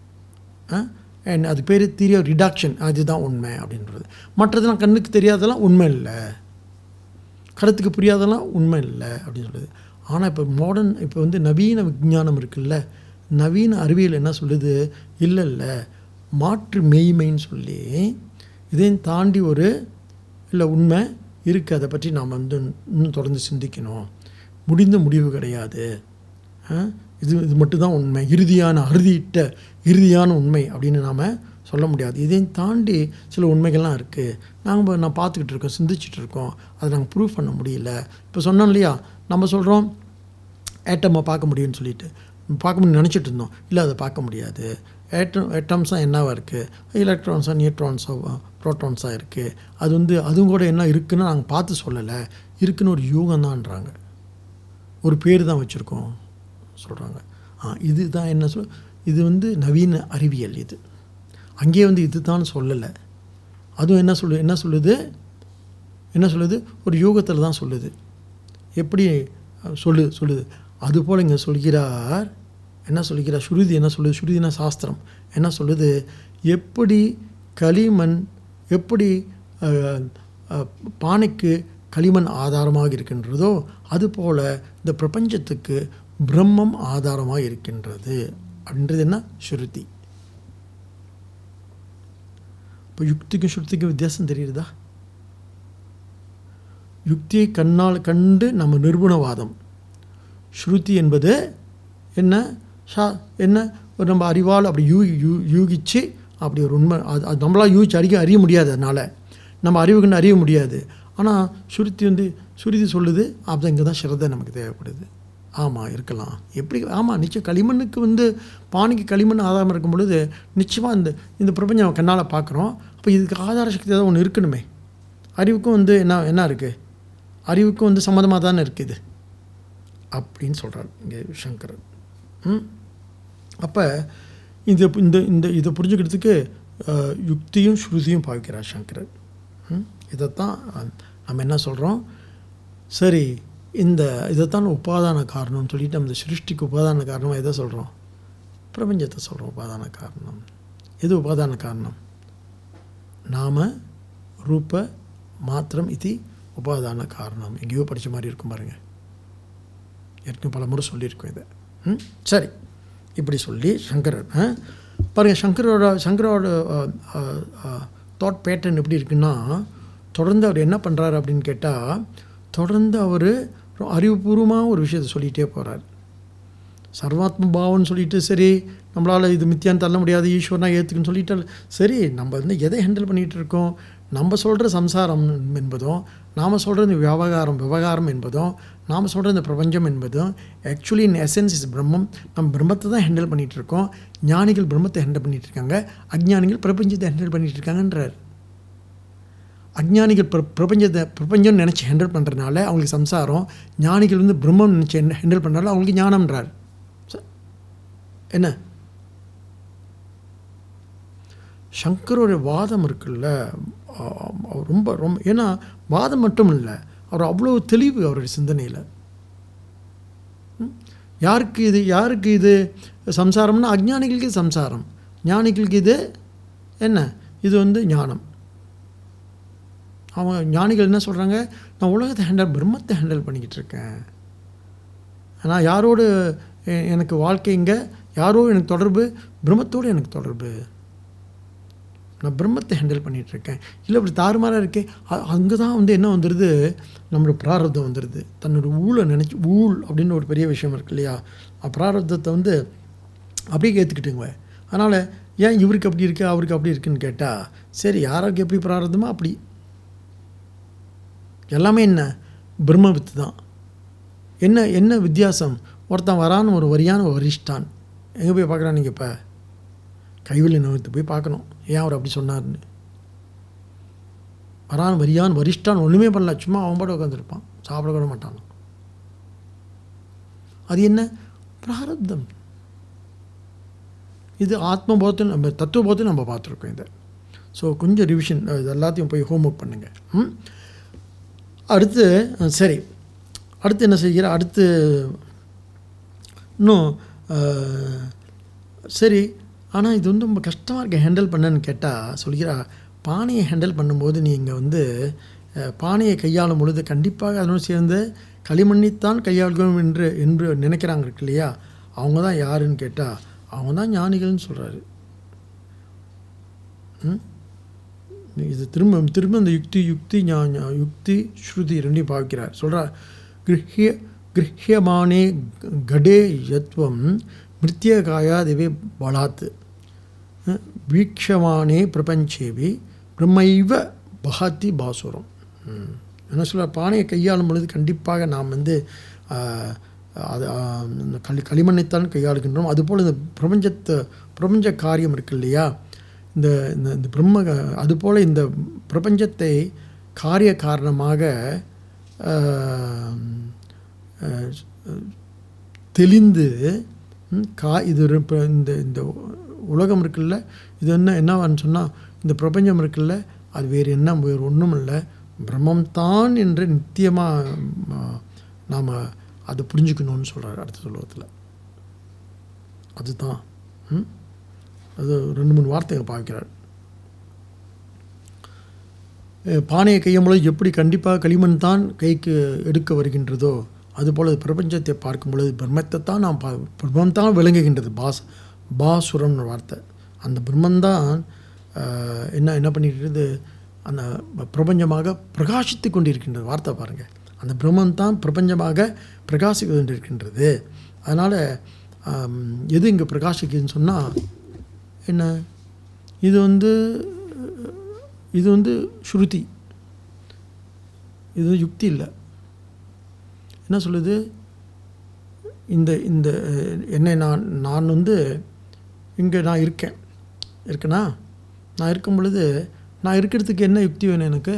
and அது பேர் தியரி ஆஃப் ரிடக்ஷன் அதுதான் உண்மை அப்படின்றது மற்றதெல்லாம் கண்ணுக்கு தெரியாதெல்லாம் உண்மை இல்லை கருத்துக்கு புரியாதெல்லாம் உண்மை இல்லை அப்படின்னு சொல்லுது ஆனால் இப்போ மாடர்ன் இப்போ வந்து நவீன விஞ்ஞானம் இருக்குல்ல நவீன அறிவியல் என்ன சொல்லுது இல்லை இல்லை மாற்று மெய்மைன்னு சொல்லி இதையும் தாண்டி ஒரு இல்லை உண்மை இருக்குது அதை பற்றி நாம் வந்து இன்னும் தொடர்ந்து சிந்திக்கணும் முடிந்த முடிவு கிடையாது இது இது மட்டும்தான் உண்மை இறுதியான அறுதியிட்ட இறுதியான உண்மை அப்படின்னு நாம் சொல்ல முடியாது இதையும் தாண்டி சில உண்மைகள்லாம் இருக்குது நாங்கள் நான் பார்த்துக்கிட்டு இருக்கோம் சிந்திச்சுட்டு இருக்கோம் அதை நாங்கள் ப்ரூவ் பண்ண முடியல இப்போ சொன்னோம் இல்லையா நம்ம சொல்கிறோம் ஏட்டம்மை பார்க்க முடியும்னு சொல்லிட்டு பார்க்க முடியும் நினச்சிட்டு இருந்தோம் இல்லை அதை பார்க்க முடியாது ஏட்டம் ஏட்டம்ஸாக என்னவாக இருக்குது எலக்ட்ரான்ஸாக நியூட்ரான்ஸாக ப்ரோட்டான்ஸாக இருக்குது அது வந்து அதுவும் கூட என்ன இருக்குன்னு நாங்கள் பார்த்து சொல்லலை இருக்குன்னு ஒரு யூகம் தான்றாங்க ஒரு பேர் தான் வச்சுருக்கோம் சொல்கிறாங்க ஆ இது தான் என்ன சொல் இது வந்து நவீன அறிவியல் இது அங்கேயே வந்து இது தான் சொல்லலை அதுவும் என்ன சொல்லு என்ன சொல்லுது என்ன சொல்லுது ஒரு யோகத்தில் தான் சொல்லுது எப்படி சொல்லு சொல்லுது அதுபோல் இங்கே சொல்கிறார் என்ன சொல்கிறார் ஸ்ருதி என்ன சொல்லுது ஸ்ருதினா சாஸ்திரம் என்ன சொல்லுது எப்படி களிமண் எப்படி பானைக்கு களிமண் ஆதாரமாக இருக்கின்றதோ அதுபோல் இந்த பிரபஞ்சத்துக்கு பிரம்மம் ஆதாரமாக இருக்கின்றது அப்படின்றது என்ன ஸ்ருதி இப்போ யுக்திக்கும் ஸ்ருதிக்கும் வித்தியாசம் தெரியுறதா யுக்தியை கண்ணால் கண்டு நம்ம நிர்குணவாதம் ஸ்ருதி என்பது என்ன ஷா என்ன ஒரு நம்ம அறிவால் அப்படி யூ யூ யூகிச்சு அப்படி ஒரு உண்மை அது அது நம்மளால் யூகிச்சு அறிய அறிய முடியாது அதனால் நம்ம அறிவுக்குன்னு அறிய முடியாது ஆனால் சுருத்தி வந்து சுருதி சொல்லுது அப்போ இங்கே தான் சிரத்தை நமக்கு தேவைப்படுது ஆமாம் இருக்கலாம் எப்படி ஆமாம் நிச்சயம் களிமண்ணுக்கு வந்து பானைக்கு களிமண் ஆதாரம் இருக்கும் பொழுது நிச்சயமாக இந்த இந்த பிரபஞ்சம் கண்ணால் பார்க்குறோம் அப்போ இதுக்கு ஆதார சக்தி ஏதாவது ஒன்று இருக்கணுமே அறிவுக்கும் வந்து என்ன என்ன இருக்குது அறிவுக்கும் வந்து சம்மந்தமாக தானே இருக்குது அப்படின்னு சொல்கிறார் இங்கே சங்கரன் ம் அப்போ இந்த இந்த இந்த இதை புரிஞ்சுக்கிறதுக்கு யுக்தியும் ஸ்ருதியும் பாவிக்கிறார் சங்கரன் ம் இதைத்தான் நம்ம என்ன சொல்கிறோம் சரி இந்த இதைத்தான் உபாதான காரணம்னு சொல்லிட்டு நம்ம சிருஷ்டிக்கு உபாதான காரணமாக எதை சொல்கிறோம் பிரபஞ்சத்தை சொல்கிறோம் உபாதான காரணம் எது உபாதான காரணம் நாம ரூப மாத்திரம் இது உபாதான காரணம் எங்கேயோ படித்த மாதிரி இருக்கும் பாருங்கள் ஏற்கனவே பல முறை சொல்லியிருக்கோம் இதை ம் சரி இப்படி சொல்லி சங்கரர் பாருங்கள் சங்கரோட சங்கரோட தாட் பேட்டர்ன் எப்படி இருக்குன்னா தொடர்ந்து அவர் என்ன பண்ணுறாரு அப்படின்னு கேட்டால் தொடர்ந்து அவர் அறிவுபூர்வமாக ஒரு விஷயத்தை சொல்லிகிட்டே போகிறார் சர்வாத்ம பாவம்னு சொல்லிட்டு சரி நம்மளால் இது மித்தியான்னு தள்ள முடியாது ஈஸ்வரனா ஏற்றுக்குன்னு சொல்லிட்டு சரி நம்ம வந்து எதை ஹேண்டில் பண்ணிகிட்டு இருக்கோம் நம்ம சொல்கிற சம்சாரம் என்பதும் நாம் சொல்கிற இந்த விவகாரம் விவகாரம் என்பதும் நாம் சொல்கிற இந்த பிரபஞ்சம் என்பதும் ஆக்சுவலி இன் எசன்ஸ் இஸ் பிரம்மம் நம்ம பிரம்மத்தை தான் ஹேண்டில் பண்ணிகிட்டு இருக்கோம் ஞானிகள் பிரம்மத்தை ஹேண்டில் பண்ணிகிட்டு இருக்காங்க அஜ்ஞானிகள் பிரபஞ்சத்தை ஹேண்டில் பண்ணிகிட்டு இருக்காங்கன்றார் அஜ்ஞானிகள் பிர பிரபஞ்சத்தை பிரபஞ்சம் நினச்சி ஹேண்டில் பண்ணுறதுனால அவங்களுக்கு சம்சாரம் ஞானிகள் வந்து பிரம்மம் நினச்சி ஹேண்டில் பண்ணுறதுனால அவங்களுக்கு ஞானம்ன்றார் என்ன சங்கரோடைய வாதம் இருக்குல்ல ரொம்ப ரொம்ப ஏன்னா வாதம் மட்டும் இல்லை அவர் அவ்வளோ தெளிவு அவருடைய சிந்தனையில் யாருக்கு இது யாருக்கு இது சம்சாரம்னா அஜ்ஞானிகளுக்கு இது சம்சாரம் ஞானிகளுக்கு இது என்ன இது வந்து ஞானம் அவங்க ஞானிகள் என்ன சொல்கிறாங்க நான் உலகத்தை ஹேண்டில் பிரம்மத்தை ஹேண்டில் பண்ணிக்கிட்டு இருக்கேன் நான் யாரோடு எ- எனக்கு வாழ்க்கை இங்கே யாரோ எனக்கு தொடர்பு பிரம்மத்தோடு எனக்கு தொடர்பு நான் பிரம்மத்தை ஹேண்டில் பண்ணிகிட்டு இருக்கேன் இல்லை இப்படி தாறுமாறாக இருக்கே அங்கே தான் வந்து என்ன வந்துடுது நம்மளோட பிராரப்தம் வந்துடுது தன்னோட ஊழை நினச்சி ஊழ் அப்படின்னு ஒரு பெரிய விஷயம் இருக்கு இல்லையா அ, பிராரப்தத்தை வந்து அப்படியே ஏற்றுக்கிட்டுங்க அதனால் ஏன் இவருக்கு அப்படி இருக்கு அவருக்கு அப்படி இருக்குன்னு கேட்டால் சரி யாருக்கு எப்படி பிராரப்தமோ அப்படி எல்லாமே என்ன பிரம்ம வித்து தான் என்ன என்ன வித்தியாசம் ஒருத்தன் வரான்னு ஒரு வரியான வரிஷ்டான் எங்கே போய் பார்க்குறான் நீங்கள் இப்போ கைவில்லை நிறுத்து போய் பார்க்கணும் ஏன் அவர் அப்படி சொன்னார்னு வரான் வரியான் வரிஷ்டான் ஒன்றுமே பண்ணல சும்மா அவன் பாட்டு உட்காந்துருப்பான் சாப்பிட கூட மாட்டான் அது என்ன பிராரப்தம் இது ஆத்மபோதத்தை நம்ம தத்துவபோதத்தை நம்ம பார்த்துருக்கோம் இதை ஸோ கொஞ்சம் ரிவிஷன் இது எல்லாத்தையும் போய் ஹோம்ஒர்க் பண்ணுங்கள் ம் அடுத்து அஹ், சரி அடுத்து என்ன செய்கிற அடுத்து இன்னும் அஹ், சரி ஆனால் இது வந்து ரொம்ப கஷ்டமாக இருக்கு ஹேண்டில் பண்ணன்னு கேட்டால் சொல்கிறா பானையை ஹேண்டில் பண்ணும்போது நீங்கள் வந்து அஹ், பானையை கையாளும் பொழுது கண்டிப்பாக அதனோடு சேர்ந்து களிமண்ணித்தான் கையாளுகிறோம் என்று என்று நினைக்கிறாங்க இருக்கு இல்லையா அவங்க தான் யாருன்னு கேட்டால் அவங்க தான் ஞானிகள்னு சொல்கிறாரு இது திரும்ப திரும்ப இந்த யுக்தி யுக்தி ஞா ஞா- யுக்தி ஸ்ருதி ரெண்டையும் பாவிக்கிறார் சொல்கிறார் கிரஹ்ய கிரஹ்யமானே கடே யத்வம் மிருத்தியகாயாதிவே பலாத் வீக்ஷமானே பிரபஞ்சேவி பிரம்மைவ பகாத்தி பாசுரம் ம். என்ன சொல்ல பானையை கையாளும் பொழுது கண்டிப்பாக நாம் வந்து ஆ, அது ஆ, இந்த களி களிமண்ணைத்தான் கையாளுகின்றோம் அதுபோல் இந்த பிரபஞ்சத்தை பிரபஞ்ச காரியம் இருக்கு இல்லையா இந்த இந்த இந்த பிரம்ம அதுபோல் இந்த பிரபஞ்சத்தை காரிய காரணமாக ஆ, ஆ, தெளிந்து ம், கா இது ஒரு இப்போ இந்த இந்த உலகம் இருக்குல்ல இது என்ன என்னவான்னு சொன்னால் இந்த பிரபஞ்சம் இருக்குல்ல அது வேறு என்ன வேறு ஒன்றும் இல்லை பிரம்மம்தான் என்று நித்தியமாக நாம் அதை புரிஞ்சுக்கணும்னு சொல்கிறார் அடுத்த சொல்லுவத்தில் அதுதான் ம்? அது ரெண்டு மூணு வார்த்தைகள் பார்க்கிறார் அஹ் பானையை கையும் பொழுது எப்படி கண்டிப்பாக களிமண் தான் கைக்கு எடுக்க வருகின்றதோ அதுபோல் பிரபஞ்சத்தை பார்க்கும் பொழுது பிரம்மத்தை தான் நாம் பா பிரம்மம் தான் விளங்குகின்றது பாஸ் பாசுரம்னு வார்த்தை அந்த பிரம்மந்தான் அஹ், என்ன என்ன பண்ணிட்டு அந்த பிரபஞ்சமாக பிரகாசித்து கொண்டிருக்கின்றது வார்த்தை பாருங்கள் அந்த பிரம்மம் தான் பிரபஞ்சமாக பிரகாசித்து கொண்டிருக்கின்றது அதனால் எது இங்கே பிரகாசிக்குதுன்னு சொன்னால் என்ன இது வந்து இது வந்து ஸ்ருதி இது யுக்தி இல்லை என்ன சொல்லுது இந்த இந்த அஹ், என்னை நான் நான் வந்து இங்கே நான் இருக்கேன் இருக்கேனா நான் இருக்கும் பொழுது நான் இருக்கிறதுக்கு என்ன யுக்தி வேணும் எனக்கு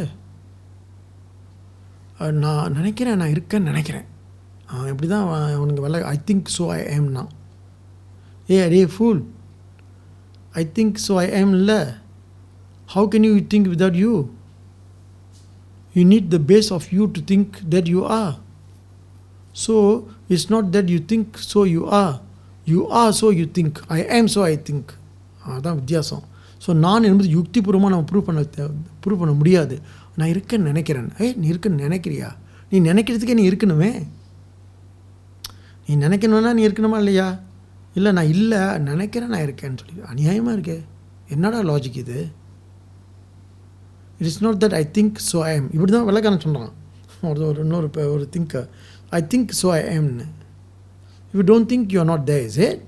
அஹ், நான் நினைக்கிறேன் நான் இருக்கேன்னு நினைக்கிறேன் அவன் எப்படி தான் அவன் அவனுக்கு வெள்ள ஐ திங்க் ஸோ ஐ ஆம்னா ஏ அரே fool I think so I am இல்லை how can you think without you you need the base of you to think that you are so it's not that you think so you are you are so you think I am so I think அதான் வித்தியாசம் so நான் என்பது யுக்திபூர்வமாக நம்ம prove பண்ண prove பண்ண முடியாது நான் இருக்கேன்னு நினைக்கிறேன் ஏய் நீ இருக்குன்னு நினைக்கிறியா நீ நினைக்கிறதுக்கே நீ இருக்கணுமே நீ நினைக்கணும்னா நீ இருக்கணுமா இல்லையா இல்லை நான் இல்லை நினைக்கிறேன் நான் இருக்கேன்னு சொல்லி அநியாயமாக இருக்கே என்னடா லாஜிக் இது it is not that I think so I am இப்படி தான் வெள்ளக்காரன் சொல்கிறான் ஒரு ஒரு இன்னொரு பே- ஒரு thinker I think so I எம்னு you don't think you are not there is it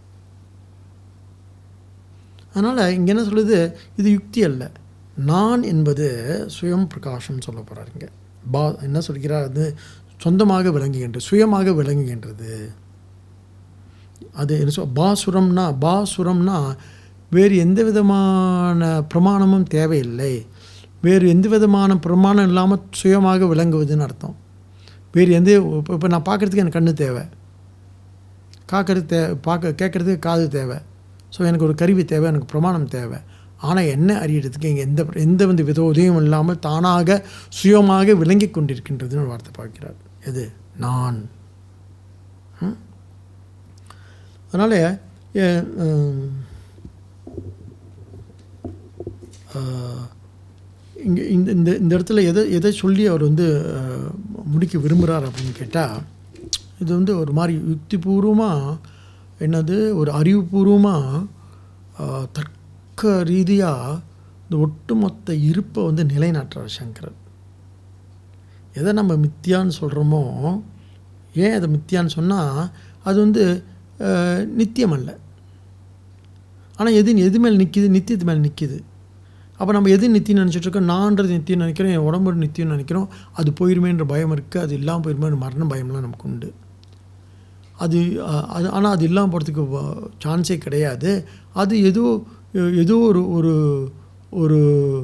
அதனால் இங்கே என்ன சொல்லுது இது யுக்தி அல்ல நான் என்பது சுயம் பிரகாசம் சொல்ல போகிறாருங்க பா என்ன சொல்கிறார் அது சொந்தமாக விளங்குகின்றது சுயமாக விளங்குகின்றது அது என்ன சொல் பாசுரம்னா பாசுரம்னா வேறு எந்த விதமான பிரமாணமும் தேவையில்லை வேறு எந்த விதமான பிரமாணம் இல்லாமல் சுயமாக விளங்குவதுன்னு அர்த்தம் வேறு எந்த இப்போ இப்போ நான் பார்க்குறதுக்கு எனக்கு கண்ணு தேவை காக்கிறது தே பார்க்க கேட்குறதுக்கு காது தேவை ஸோ எனக்கு ஒரு கருவி தேவை எனக்கு பிரமாணம் தேவை ஆனால் என்ன அறியறதுக்கு இங்கே எந்த எந்த வந்து வித உதவியும் இல்லாமல் தானாக சுயமாக விளங்கி கொண்டிருக்கின்றதுன்னு ஒரு வார்த்தை பார்க்கிறார் எது நான் ம்? அதனால் எ- உம், ஆஹ், இங்கே இந்த இந்த இந்த இடத்துல எதை எதை சொல்லி அவர் வந்து அஹ், முடிக்க விரும்புகிறார் அப்படின்னு கேட்டால் இது வந்து ஒரு மாதிரி யுக்திபூர்வமாக என்னது ஒரு அறிவுபூர்வமாக தர்க்க ரீதியாக இந்த ஒட்டுமொத்த இருப்பை வந்து நிலைநாட்டுறார் சங்கரர் எதை நம்ம மித்தியான்னு சொல்கிறோமோ ஏன் அதை மித்தியான்னு சொன்னால் அது வந்து அஹ், நித்தியம் அல்ல ஆனால் எது எது மேலே நிற்கிது நித்தியத்து மேலே நிற்கிது அப்போ நம்ம எது நித்தியம் நினச்சிட்டு இருக்கோம் நான்றது நித்தியம் நினைக்கிறோம் என் உடம்பு நித்தியம் நினைக்கிறோம் அது போயிருமேன்ற பயம் இருக்குது அது இல்லாமல் போயிருமே மரண பயம்லாம் நமக்கு உண்டு அது அஹ், அது ஆனால் அது இல்லாமல் போகிறதுக்கு சான்ஸே கிடையாது அது ஏதோ ஏதோ ஒரு ஒரு ஒரு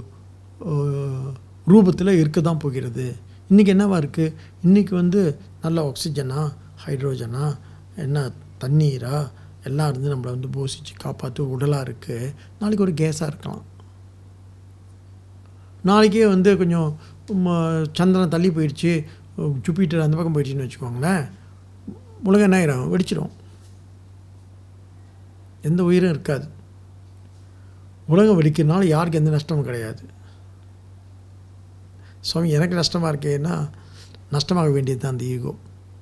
ரூபத்தில் இருக்க தான் போகிறது இன்றைக்கி என்னவா இருக்குது இன்றைக்கி வந்து நல்ல ஆக்சிஜனா ஹைட்ரோஜனா என்ன தண்ணீரா எல்லாம் இருந்து நம்மளை வந்து போசிச்சு காப்பாற்று உடலாக இருக்குது நாளைக்கு ஒரு கேஸாக இருக்கலாம் நாளைக்கே வந்து கொஞ்சம் ம, சந்திரன் தள்ளி போயிடுச்சு ஜூபிட்டர் அந்த பக்கம் போயிடுச்சுன்னு வச்சுக்கோங்களேன் உலகம் என்ன ஆயிரும் வெடிச்சிடும் எந்த உயிரும் இருக்காது உலகம் வெடிக்கிறதுனால யாருக்கு எந்த நஷ்டமும் கிடையாது சுவாமி எனக்கு நஷ்டமாக இருக்கேன்னா நஷ்டமாக வேண்டியது தான் அந்த ஈகோ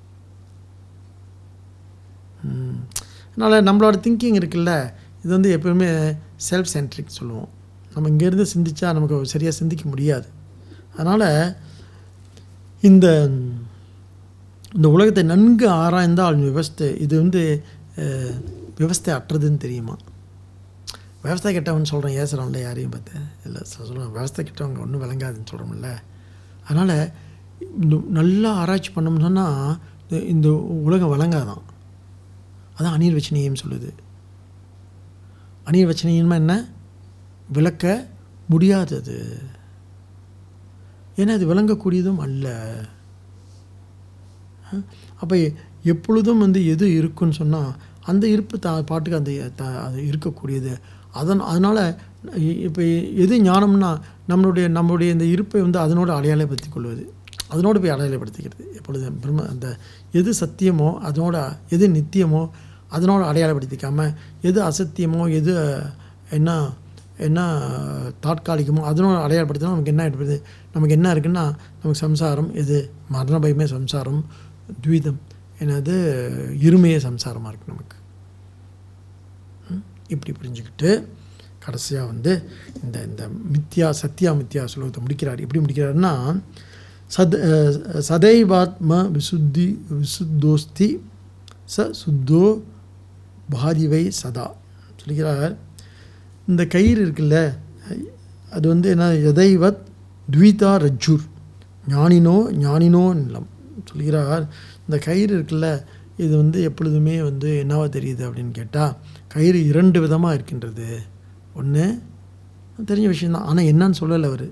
அதனால் நம்மளோட திங்கிங் இருக்குல்ல இது வந்து எப்பவுமே செல்ஃப் சென்ட்ரிக் சொல்லுவோம் நம்ம இங்கேருந்து சிந்திச்சா நமக்கு சரியாக சிந்திக்க முடியாது அதனால் இந்த இந்த உலகத்தை நன்கு ஆராய்ந்தால் விவஸ்தை இது வந்து அஹ், விவஸ்தை அற்றதுன்னு தெரியுமா விவசாய கெட்டவன் சொல்கிறேன் ஏசுகிறோம்ல யாரையும் பார்த்து இல்லை சொல்கிறேன் விவசாய கெட்டவங்க ஒன்றும் விளங்காதுன்னு சொல்கிறோம்ல அதனால் இந்த நல்லா ஆராய்ச்சி பண்ணோம்னு சொன்னால் இந்த- இந்த உலகம் விளங்காதான் அதான் அநீர் வச்சனியம் சொல்லுது அநீர் வச்சனியம்னா என்ன விளக்க முடியாதது ஏன்னா அது விளங்கக்கூடியதும் அல்ல அப்போ எப்பொழுதும் வந்து எது இருக்குன்னு சொன்னால் அந்த இருப்பு தா பாட்டுக்கு அந்த த- அது இருக்கக்கூடியது அதன் அதனால் இப்போ எது ஞானம்னா நம்மளுடைய நம்மளுடைய இந்த இருப்பை வந்து அதனோட அடையாளப்படுத்திக் கொள்வது அதனோடு போய் அடையாளப்படுத்திக்கிறது எப்பொழுதும் பிரம்ம அந்த எது சத்தியமோ அதனோட எது நித்தியமோ அதனோட அடையாளப்படுத்திக்காம எது அசத்தியமோ எது என்ன என்ன தாட்காலிகமோ அதனோட அடையாளப்படுத்தினா நமக்கு என்ன ஏற்படுது நமக்கு என்ன இருக்குன்னா நமக்கு சம்சாரம் எது மரண பயமே சம்சாரம் துவிதம் என்னது இருமையே சம்சாரமாக இருக்குது நமக்கு ம்? இப்படி புரிஞ்சுக்கிட்டு கடைசியாக வந்து இந்த இந்த மித்யா சத்யா மித்யா ஸ்லோகத்தை முடிக்கிறார் எப்படி முடிக்கிறாருன்னா சத் அஹ், சதைவாத்ம விசுத்தி விசுத்தோஸ்தி ச சுத்தோ பாதிவை சதா சொல்கிறார் இந்த கயிறு இருக்குல்ல அது வந்து என்ன எதைவத் த்வீதா ரஜ்ஜூர் ஞானினோ ஞானினோ நிலம் சொல்கிறார் இந்த கயிறு இருக்குல்ல இது வந்து எப்பொழுதுமே வந்து என்னவா தெரியுது அப்படின்னு கேட்டால் கயிறு இரண்டு விதமாக இருக்கின்றது ஒன்று தெரிஞ்ச விஷயந்தான் ஆனால் என்னன்னு சொல்லலை அவர்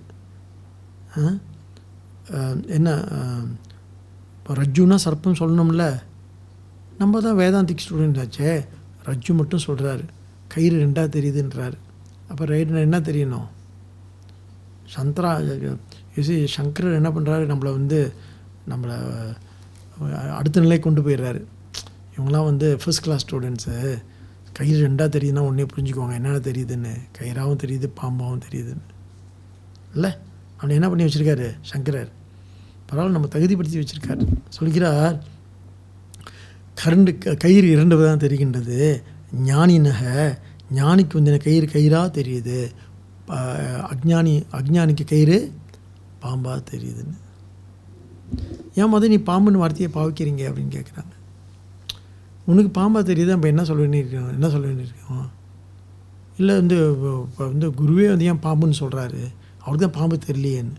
என்ன அஹ், இப்போ ரஜ்ஜுனா சர்ப்பம் சொல்லணும்ல நம்ம தான் வேதாந்திக் ஸ்டூடெண்ட் ஆச்சே ரஜ்ஜு மட்டும் சொல்கிறாரு கயிறு ரெண்டாக தெரியுதுன்றார் அப்போ ரைடு என்ன தெரியணும் சந்திரா யூசி சங்கரர் என்ன பண்ணுறாரு நம்மளை வந்து நம்மளை அஹ், அடுத்த நிலை கொண்டு போயிடுறாரு இவங்களாம் வந்து ஃபர்ஸ்ட் கிளாஸ் ஸ்டூடெண்ட்ஸு கயிறு ரெண்டாக தெரியுதுன்னா ஒன்றே புரிஞ்சுக்குவாங்க என்னென்ன தெரியுதுன்னு கயிறாகவும் தெரியுது பாம்பாகவும் தெரியுதுன்னு இல்லை அவனை என்ன பண்ணி வச்சுருக்காரு சங்கரர் பரவாயில்ல நம்ம தகுதிப்படுத்தி வச்சுருக்கார் சொல்கிறார் கரண்டு க- கயிறு இரண்டு தான் தெரிகின்றது ஞானினக ஞானிக்கு வந்து எனக்கு கயிறு கயிறாக தெரியுது ப- அக்ஞானி அக்ஞானிக்கு கயிறு பாம்பாக தெரியுதுன்னு ஏன் மொதல் நீ பாம்புன்னு வார்த்தையை பாவிக்கிறீங்க அப்படின்னு கேட்குறாங்க உனக்கு பாம்பாக தெரியுது அப்போ என்ன சொல்ல வேண்டியிருக்கோம் என்ன சொல்ல வேண்டியிருக்கோம் இல்லை வந்து இப்போ வந்து குருவே வந்து ஏன் பாம்புன்னு சொல்கிறாரு அவருக்கு தான் பாம்பு தெரியலையேன்னு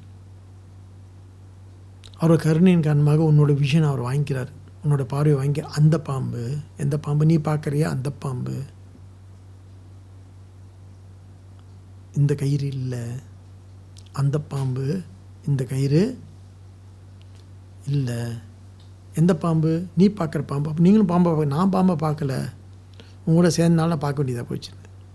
அவரோட கருணையின் காரணமாக உன்னோட விஷன் அவர் வாங்கிக்கிறார் உன்னோட பார்வையை வாங்கி அந்த பாம்பு எந்த பாம்பு நீ பார்க்குறியா அந்த பாம்பு இந்த கயிறு இல்லை அந்த பாம்பு இந்த கயிறு இல்லை எந்த பாம்பு நீ பார்க்குற பாம்பு அப்போ நீங்களும் பாம்பை பார்க்க நான் பாம்பை பார்க்கல உங்களோட சேர்ந்தனால நான் பார்க்க வேண்டியதாக போச்சு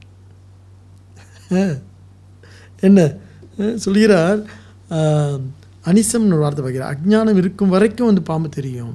என்ன அஹ் சொல்கிறார் ஆஹ், அனிசம்னு ஒரு வார்த்தை பார்க்கிறார் அஜ்ஞானம் இருக்கும் வரைக்கும் வந்து பாம்பு தெரியும்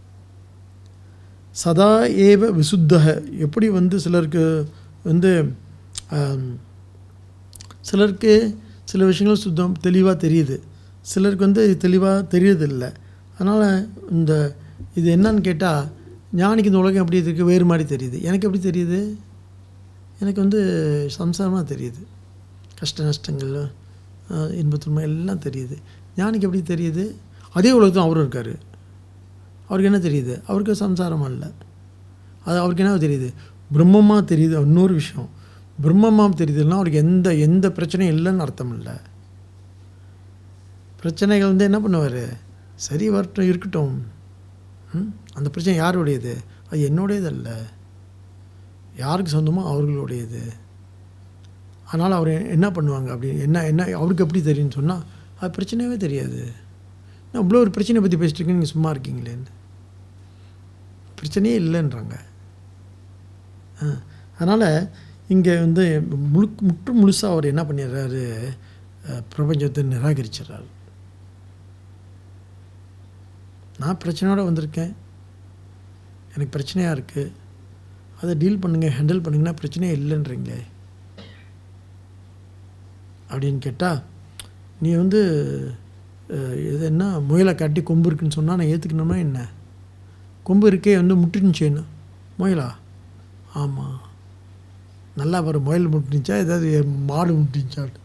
சதா ஏவ விசுத்தக எப்படி வந்து சிலருக்கு வந்து ஆம், சிலருக்கு சில விஷயங்கள் சுத்தம் தெளிவாக தெரியுது சிலருக்கு வந்து இது தெளிவாக தெரியறதில்ல அதனால் இந்த இது என்னன்னு கேட்டால் ஞானிக்கு இந்த உலகம் எப்படி இருக்குது வேறு மாதிரி தெரியுது எனக்கு எப்படி தெரியுது எனக்கு வந்து சம்சாரமாக தெரியுது கஷ்ட நஷ்டங்கள் அஹ், இன்பத்துன்மை எல்லாம் தெரியுது ஞானிக்கு எப்படி தெரியுது அதே உலகத்தில் அவரும் இருக்கார் அவருக்கு என்ன தெரியுது அவருக்கு சம்சாரம் அல்ல அது அவருக்கு என்ன தெரியுது பிரம்மமாக தெரியுது இன்னொரு விஷயம் பிரம்மமாக தெரியுதுன்னா அவருக்கு எந்த எந்த பிரச்சனையும் இல்லைன்னு அர்த்தம் இல்லை பிரச்சனைகள் வந்து என்ன பண்ணுவார் சரி வரட்டும் இருக்கட்டும் ம்? அந்த பிரச்சனை யாருடையது அது என்னுடையது அல்ல யாருக்கு சொந்தமோ அவர்களுடையது அதனால் அவர் என்ன பண்ணுவாங்க அப்படி என்ன என்ன அவருக்கு எப்படி தெரியும்னு சொன்னால் அது பிரச்சனையாகவே தெரியாது நான் இவ்வளோ ஒரு பிரச்சனையை பற்றி பேசிட்டு இருக்கேன் நீங்கள் சும்மா இருக்கீங்களேன்னு பிரச்சனையே இல்லைன்றாங்க அதனால் இங்கே வந்து முழு முற்று முழுசாக அவர் என்ன பண்ணிடுறாரு அஹ், பிரபஞ்சத்தை நிராகரிச்சிடுறாரு நான் பிரச்சனையோட வந்திருக்கேன் எனக்கு பிரச்சனையாக இருக்குது அதை டீல் பண்ணுங்கள் ஹேண்டில் பண்ணுங்கன்னா பிரச்சனையே இல்லைன்றீங்களே அப்படின்னு கேட்டால் நீ வந்து அஹ், இது என்ன முயலை காட்டி கொம்பு இருக்குன்னு சொன்னால் நான் ஏற்றுக்கணுமா என்ன கொம்பு இருக்கே வந்து முட்டுனுச்சேன்னு முயலா ஆமாம் நல்லா பாரு முயல் முட்டுனுச்சா ஏதாவது என் மாடு முட்டுனுச்சாட்டு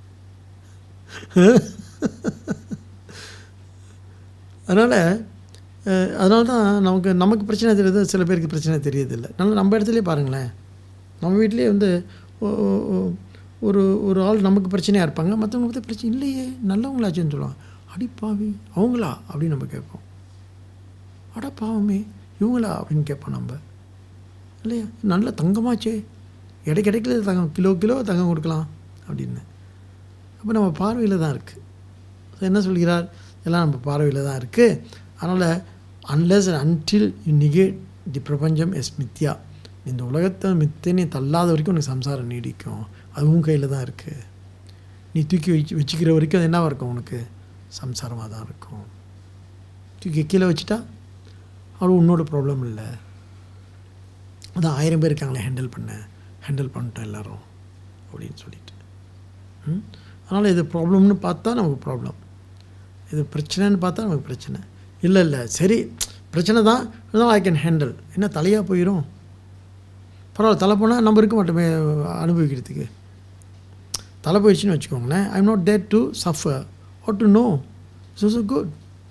அதனால் அதனால தான் நமக்கு நமக்கு பிரச்சனை தெரியுது சில பேருக்கு பிரச்சனை தெரியறதில்ல நல்லா நம்ம இடத்துலையே பாருங்களேன் நம்ம வீட்டிலேயே வந்து ஒ- ஒ- ஒ- ஒரு ஒரு ஆள் நமக்கு பிரச்சனையாக இருப்பாங்க மற்றவங்க பற்றி பிரச்சனை இல்லையே நல்லவங்களாச்சுன்னு சொல்லுவாங்க அடி பாவி அவங்களா அப்படின்னு நம்ம கேட்போம் அட பாவமே இவங்களா அப்படின்னு கேட்போம் நம்ம இல்லையா நல்ல தங்கமாச்சே இடைக்கு இடைக்கில தங்கம் கிலோ கிலோ தங்கம் கொடுக்கலாம் அப்படின்னு அப்போ நம்ம பார்வையில் தான் இருக்குது என்ன சொல்கிறார் எல்லாம் நம்ம பார்வையில் தான் இருக்குது அதனால் unless until you negate the பிரபஞ்சம் எஸ் மித்யா இந்த உலகத்தை மித்தை நீ தள்ளாத வரைக்கும் உனக்கு சம்சாரம் நீடிக்கும் அதுவும் கையில் தான் இருக்குது நீ தூக்கி வச்சு வச்சுக்கிற வரைக்கும் அது என்னவாக இருக்கும் உனக்கு சம்சாரமாக தான் இருக்கும் தூக்கி கீழே வச்சுட்டா அவ்வளோ உன்னோட ப்ராப்ளம் இல்லை அதான் ஆயிரம் பேர் இருக்காங்களே ஹேண்டில் பண்ண ஹேண்டில் பண்ணிட்டோம் எல்லாரும் அப்படின்னு சொல்லிட்டு ம்? அதனால் இது ப்ராப்ளம்னு பார்த்தா நமக்கு ப்ராப்ளம் இது பிரச்சனைன்னு பார்த்தா நமக்கு பிரச்சனை இல்லை இல்லை சரி பிரச்சனை தான் இருந்தாலும் ஐ கேன் ஹேண்டில் என்ன தலையாக போயிடும் பரவாயில்ல தலை போனால் நம்ம இருக்க மாட்டோமே அனுபவிக்கிறதுக்கு தலை போயிடுச்சுன்னு வச்சுக்கோங்களேன் I am not that to suffer or to know it's also good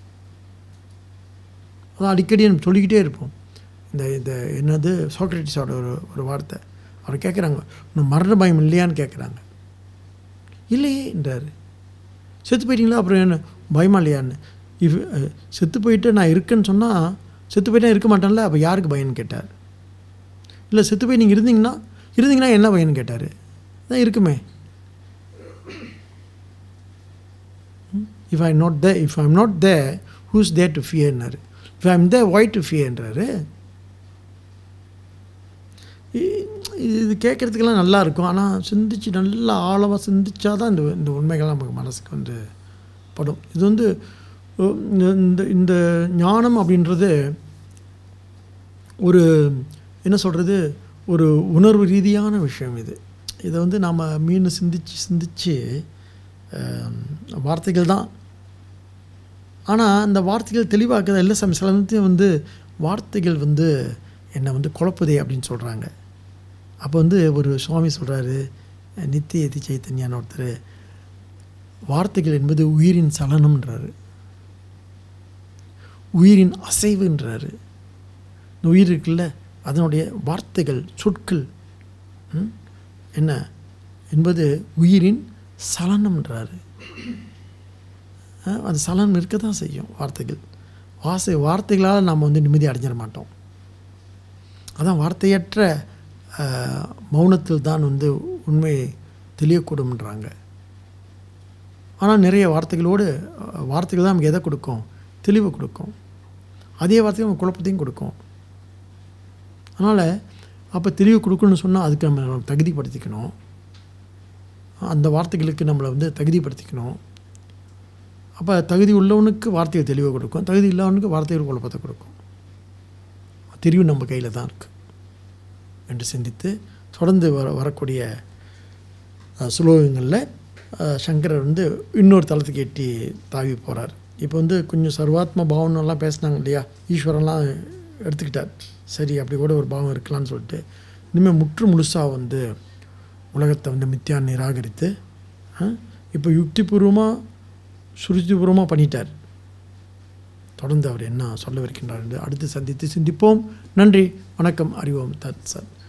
அதான் அடிக்கடி நம்ம சொல்லிக்கிட்டே இருப்போம் இந்த இந்த என்னது சோக்ரட்டிஸோட ஒரு ஒரு வார்த்தை அவர் கேட்குறாங்க இன்னும் மரண பயம் இல்லையான்னு கேட்குறாங்க இல்லையே என்றார் செத்து போயிட்டீங்களா அப்புறம் என்ன பயமா இல்லையான்னு இவ் அஹ், செத்து போயிட்டு நான் இருக்கேன்னு சொன்னால் செத்து போயிட்டா இருக்க மாட்டேன்ல அப்போ யாருக்கு பயன்னு கேட்டார் இல்லை செத்து போய் நீங்கள் இருந்தீங்கன்னா இருந்தீங்கன்னா என்ன பயன்னு கேட்டார் தான் இருக்குமே if I not there if I'm not there who's there to ஃபியர்னாரு if I'm there why to ஃபியர்ன்றாரு இ- இது கேட்குறதுக்கெல்லாம் நல்லா இருக்கும் ஆனால் சிந்திச்சு நல்லா ஆழமாக சிந்திச்சா தான் இந்த இந்த உண்மைகள் நமக்கு மனசுக்கு வந்து படும் இது வந்து அஹ், இந்த- இந்த இந்த ஞானம் அப்படின்றது ஒரு என்ன சொல்கிறது ஒரு உணர்வு ரீதியான விஷயம் இது இதை வந்து நாம் மீண்டும் சிந்திச்சு சிந்திச்சு அஹ், வார்த்தைகள் தான் ஆனால் அந்த வார்த்தைகள் தெளிவாக்குது எல்லா சமயம் சில சமயத்தையும் வந்து வார்த்தைகள் வந்து என்னை வந்து குழப்புதே அப்படின்னு சொல்கிறாங்க அப்போ வந்து ஒரு சுவாமி சொல்கிறாரு நித்திய எதி சைத்தன்யான ஒருத்தர் வார்த்தைகள் என்பது உயிரின் சலனம்ன்றாரு உயிரின் அசைவுன்றாரு இந்த உயிர் இருக்குல்ல அதனுடைய வார்த்தைகள் சொற்கள் ம், என்ன என்பது உயிரின் சலனம்ன்றாரு அஹ், அந்த சலனம் இருக்க தான் செய்யும் வார்த்தைகள் வாசை வார்த்தைகளால் நாம் வந்து நிம்மதி அடைஞ்சிட மாட்டோம் அதான் வார்த்தையற்ற அஹ், மௌனத்தில் தான் வந்து உண்மை தெளியக்கூடும்ன்றாங்க ஆனால் நிறைய வார்த்தைகளோடு அஹ், வார்த்தைகள் தான் நமக்கு எதை கொடுக்கும் தெளிவை கொடுக்கும் அதே வார்த்தைகள் நமக்கு குழப்பத்தையும் கொடுக்கும் அதனால் அப்போ தெளிவு கொடுக்கணும்னு சொன்னால் அதுக்கு நம்ம நம்ம தகுதிப்படுத்திக்கணும் அந்த வார்த்தைகளுக்கு நம்மளை வந்து தகுதிப்படுத்திக்கணும் அப்போ தகுதி உள்ளவனுக்கு வார்த்தைகள் தெளிவை கொடுக்கும் தகுதி இல்லாதவனுக்கு வார்த்தைகள் குழப்பத்தை கொடுக்கும் தெரிவு நம்ம கையில் தான் இருக்குது என்று சிந்தித்து தொடர்ந்து வர வரக்கூடிய அஹ், சுலோகங்களில் அஹ், சங்கரர் வந்து இன்னொரு தளத்துக்கு எட்டி தாவி போகிறார் இப்போ வந்து கொஞ்சம் சர்வாத்ம பாவனெல்லாம் பேசினாங்க இல்லையா ஈஸ்வரன்லாம் எடுத்துக்கிட்டார் சரி அப்படி கூட ஒரு பாவம் இருக்கலாம்னு சொல்லிட்டு இனிமேல் முற்று முழுசாக வந்து உலகத்தை வந்து மித்தியா நிராகரித்து அஹ், இப்போ யுக்திபூர்வமாக சுருதிபூர்வமாக பண்ணிட்டார் தொடர்ந்து அவர் என்ன சொல்லவிருக்கின்றார் என்று அடுத்து சந்தித்து சிந்திப்போம் நன்றி வணக்கம் அறிவோம் தத் சத்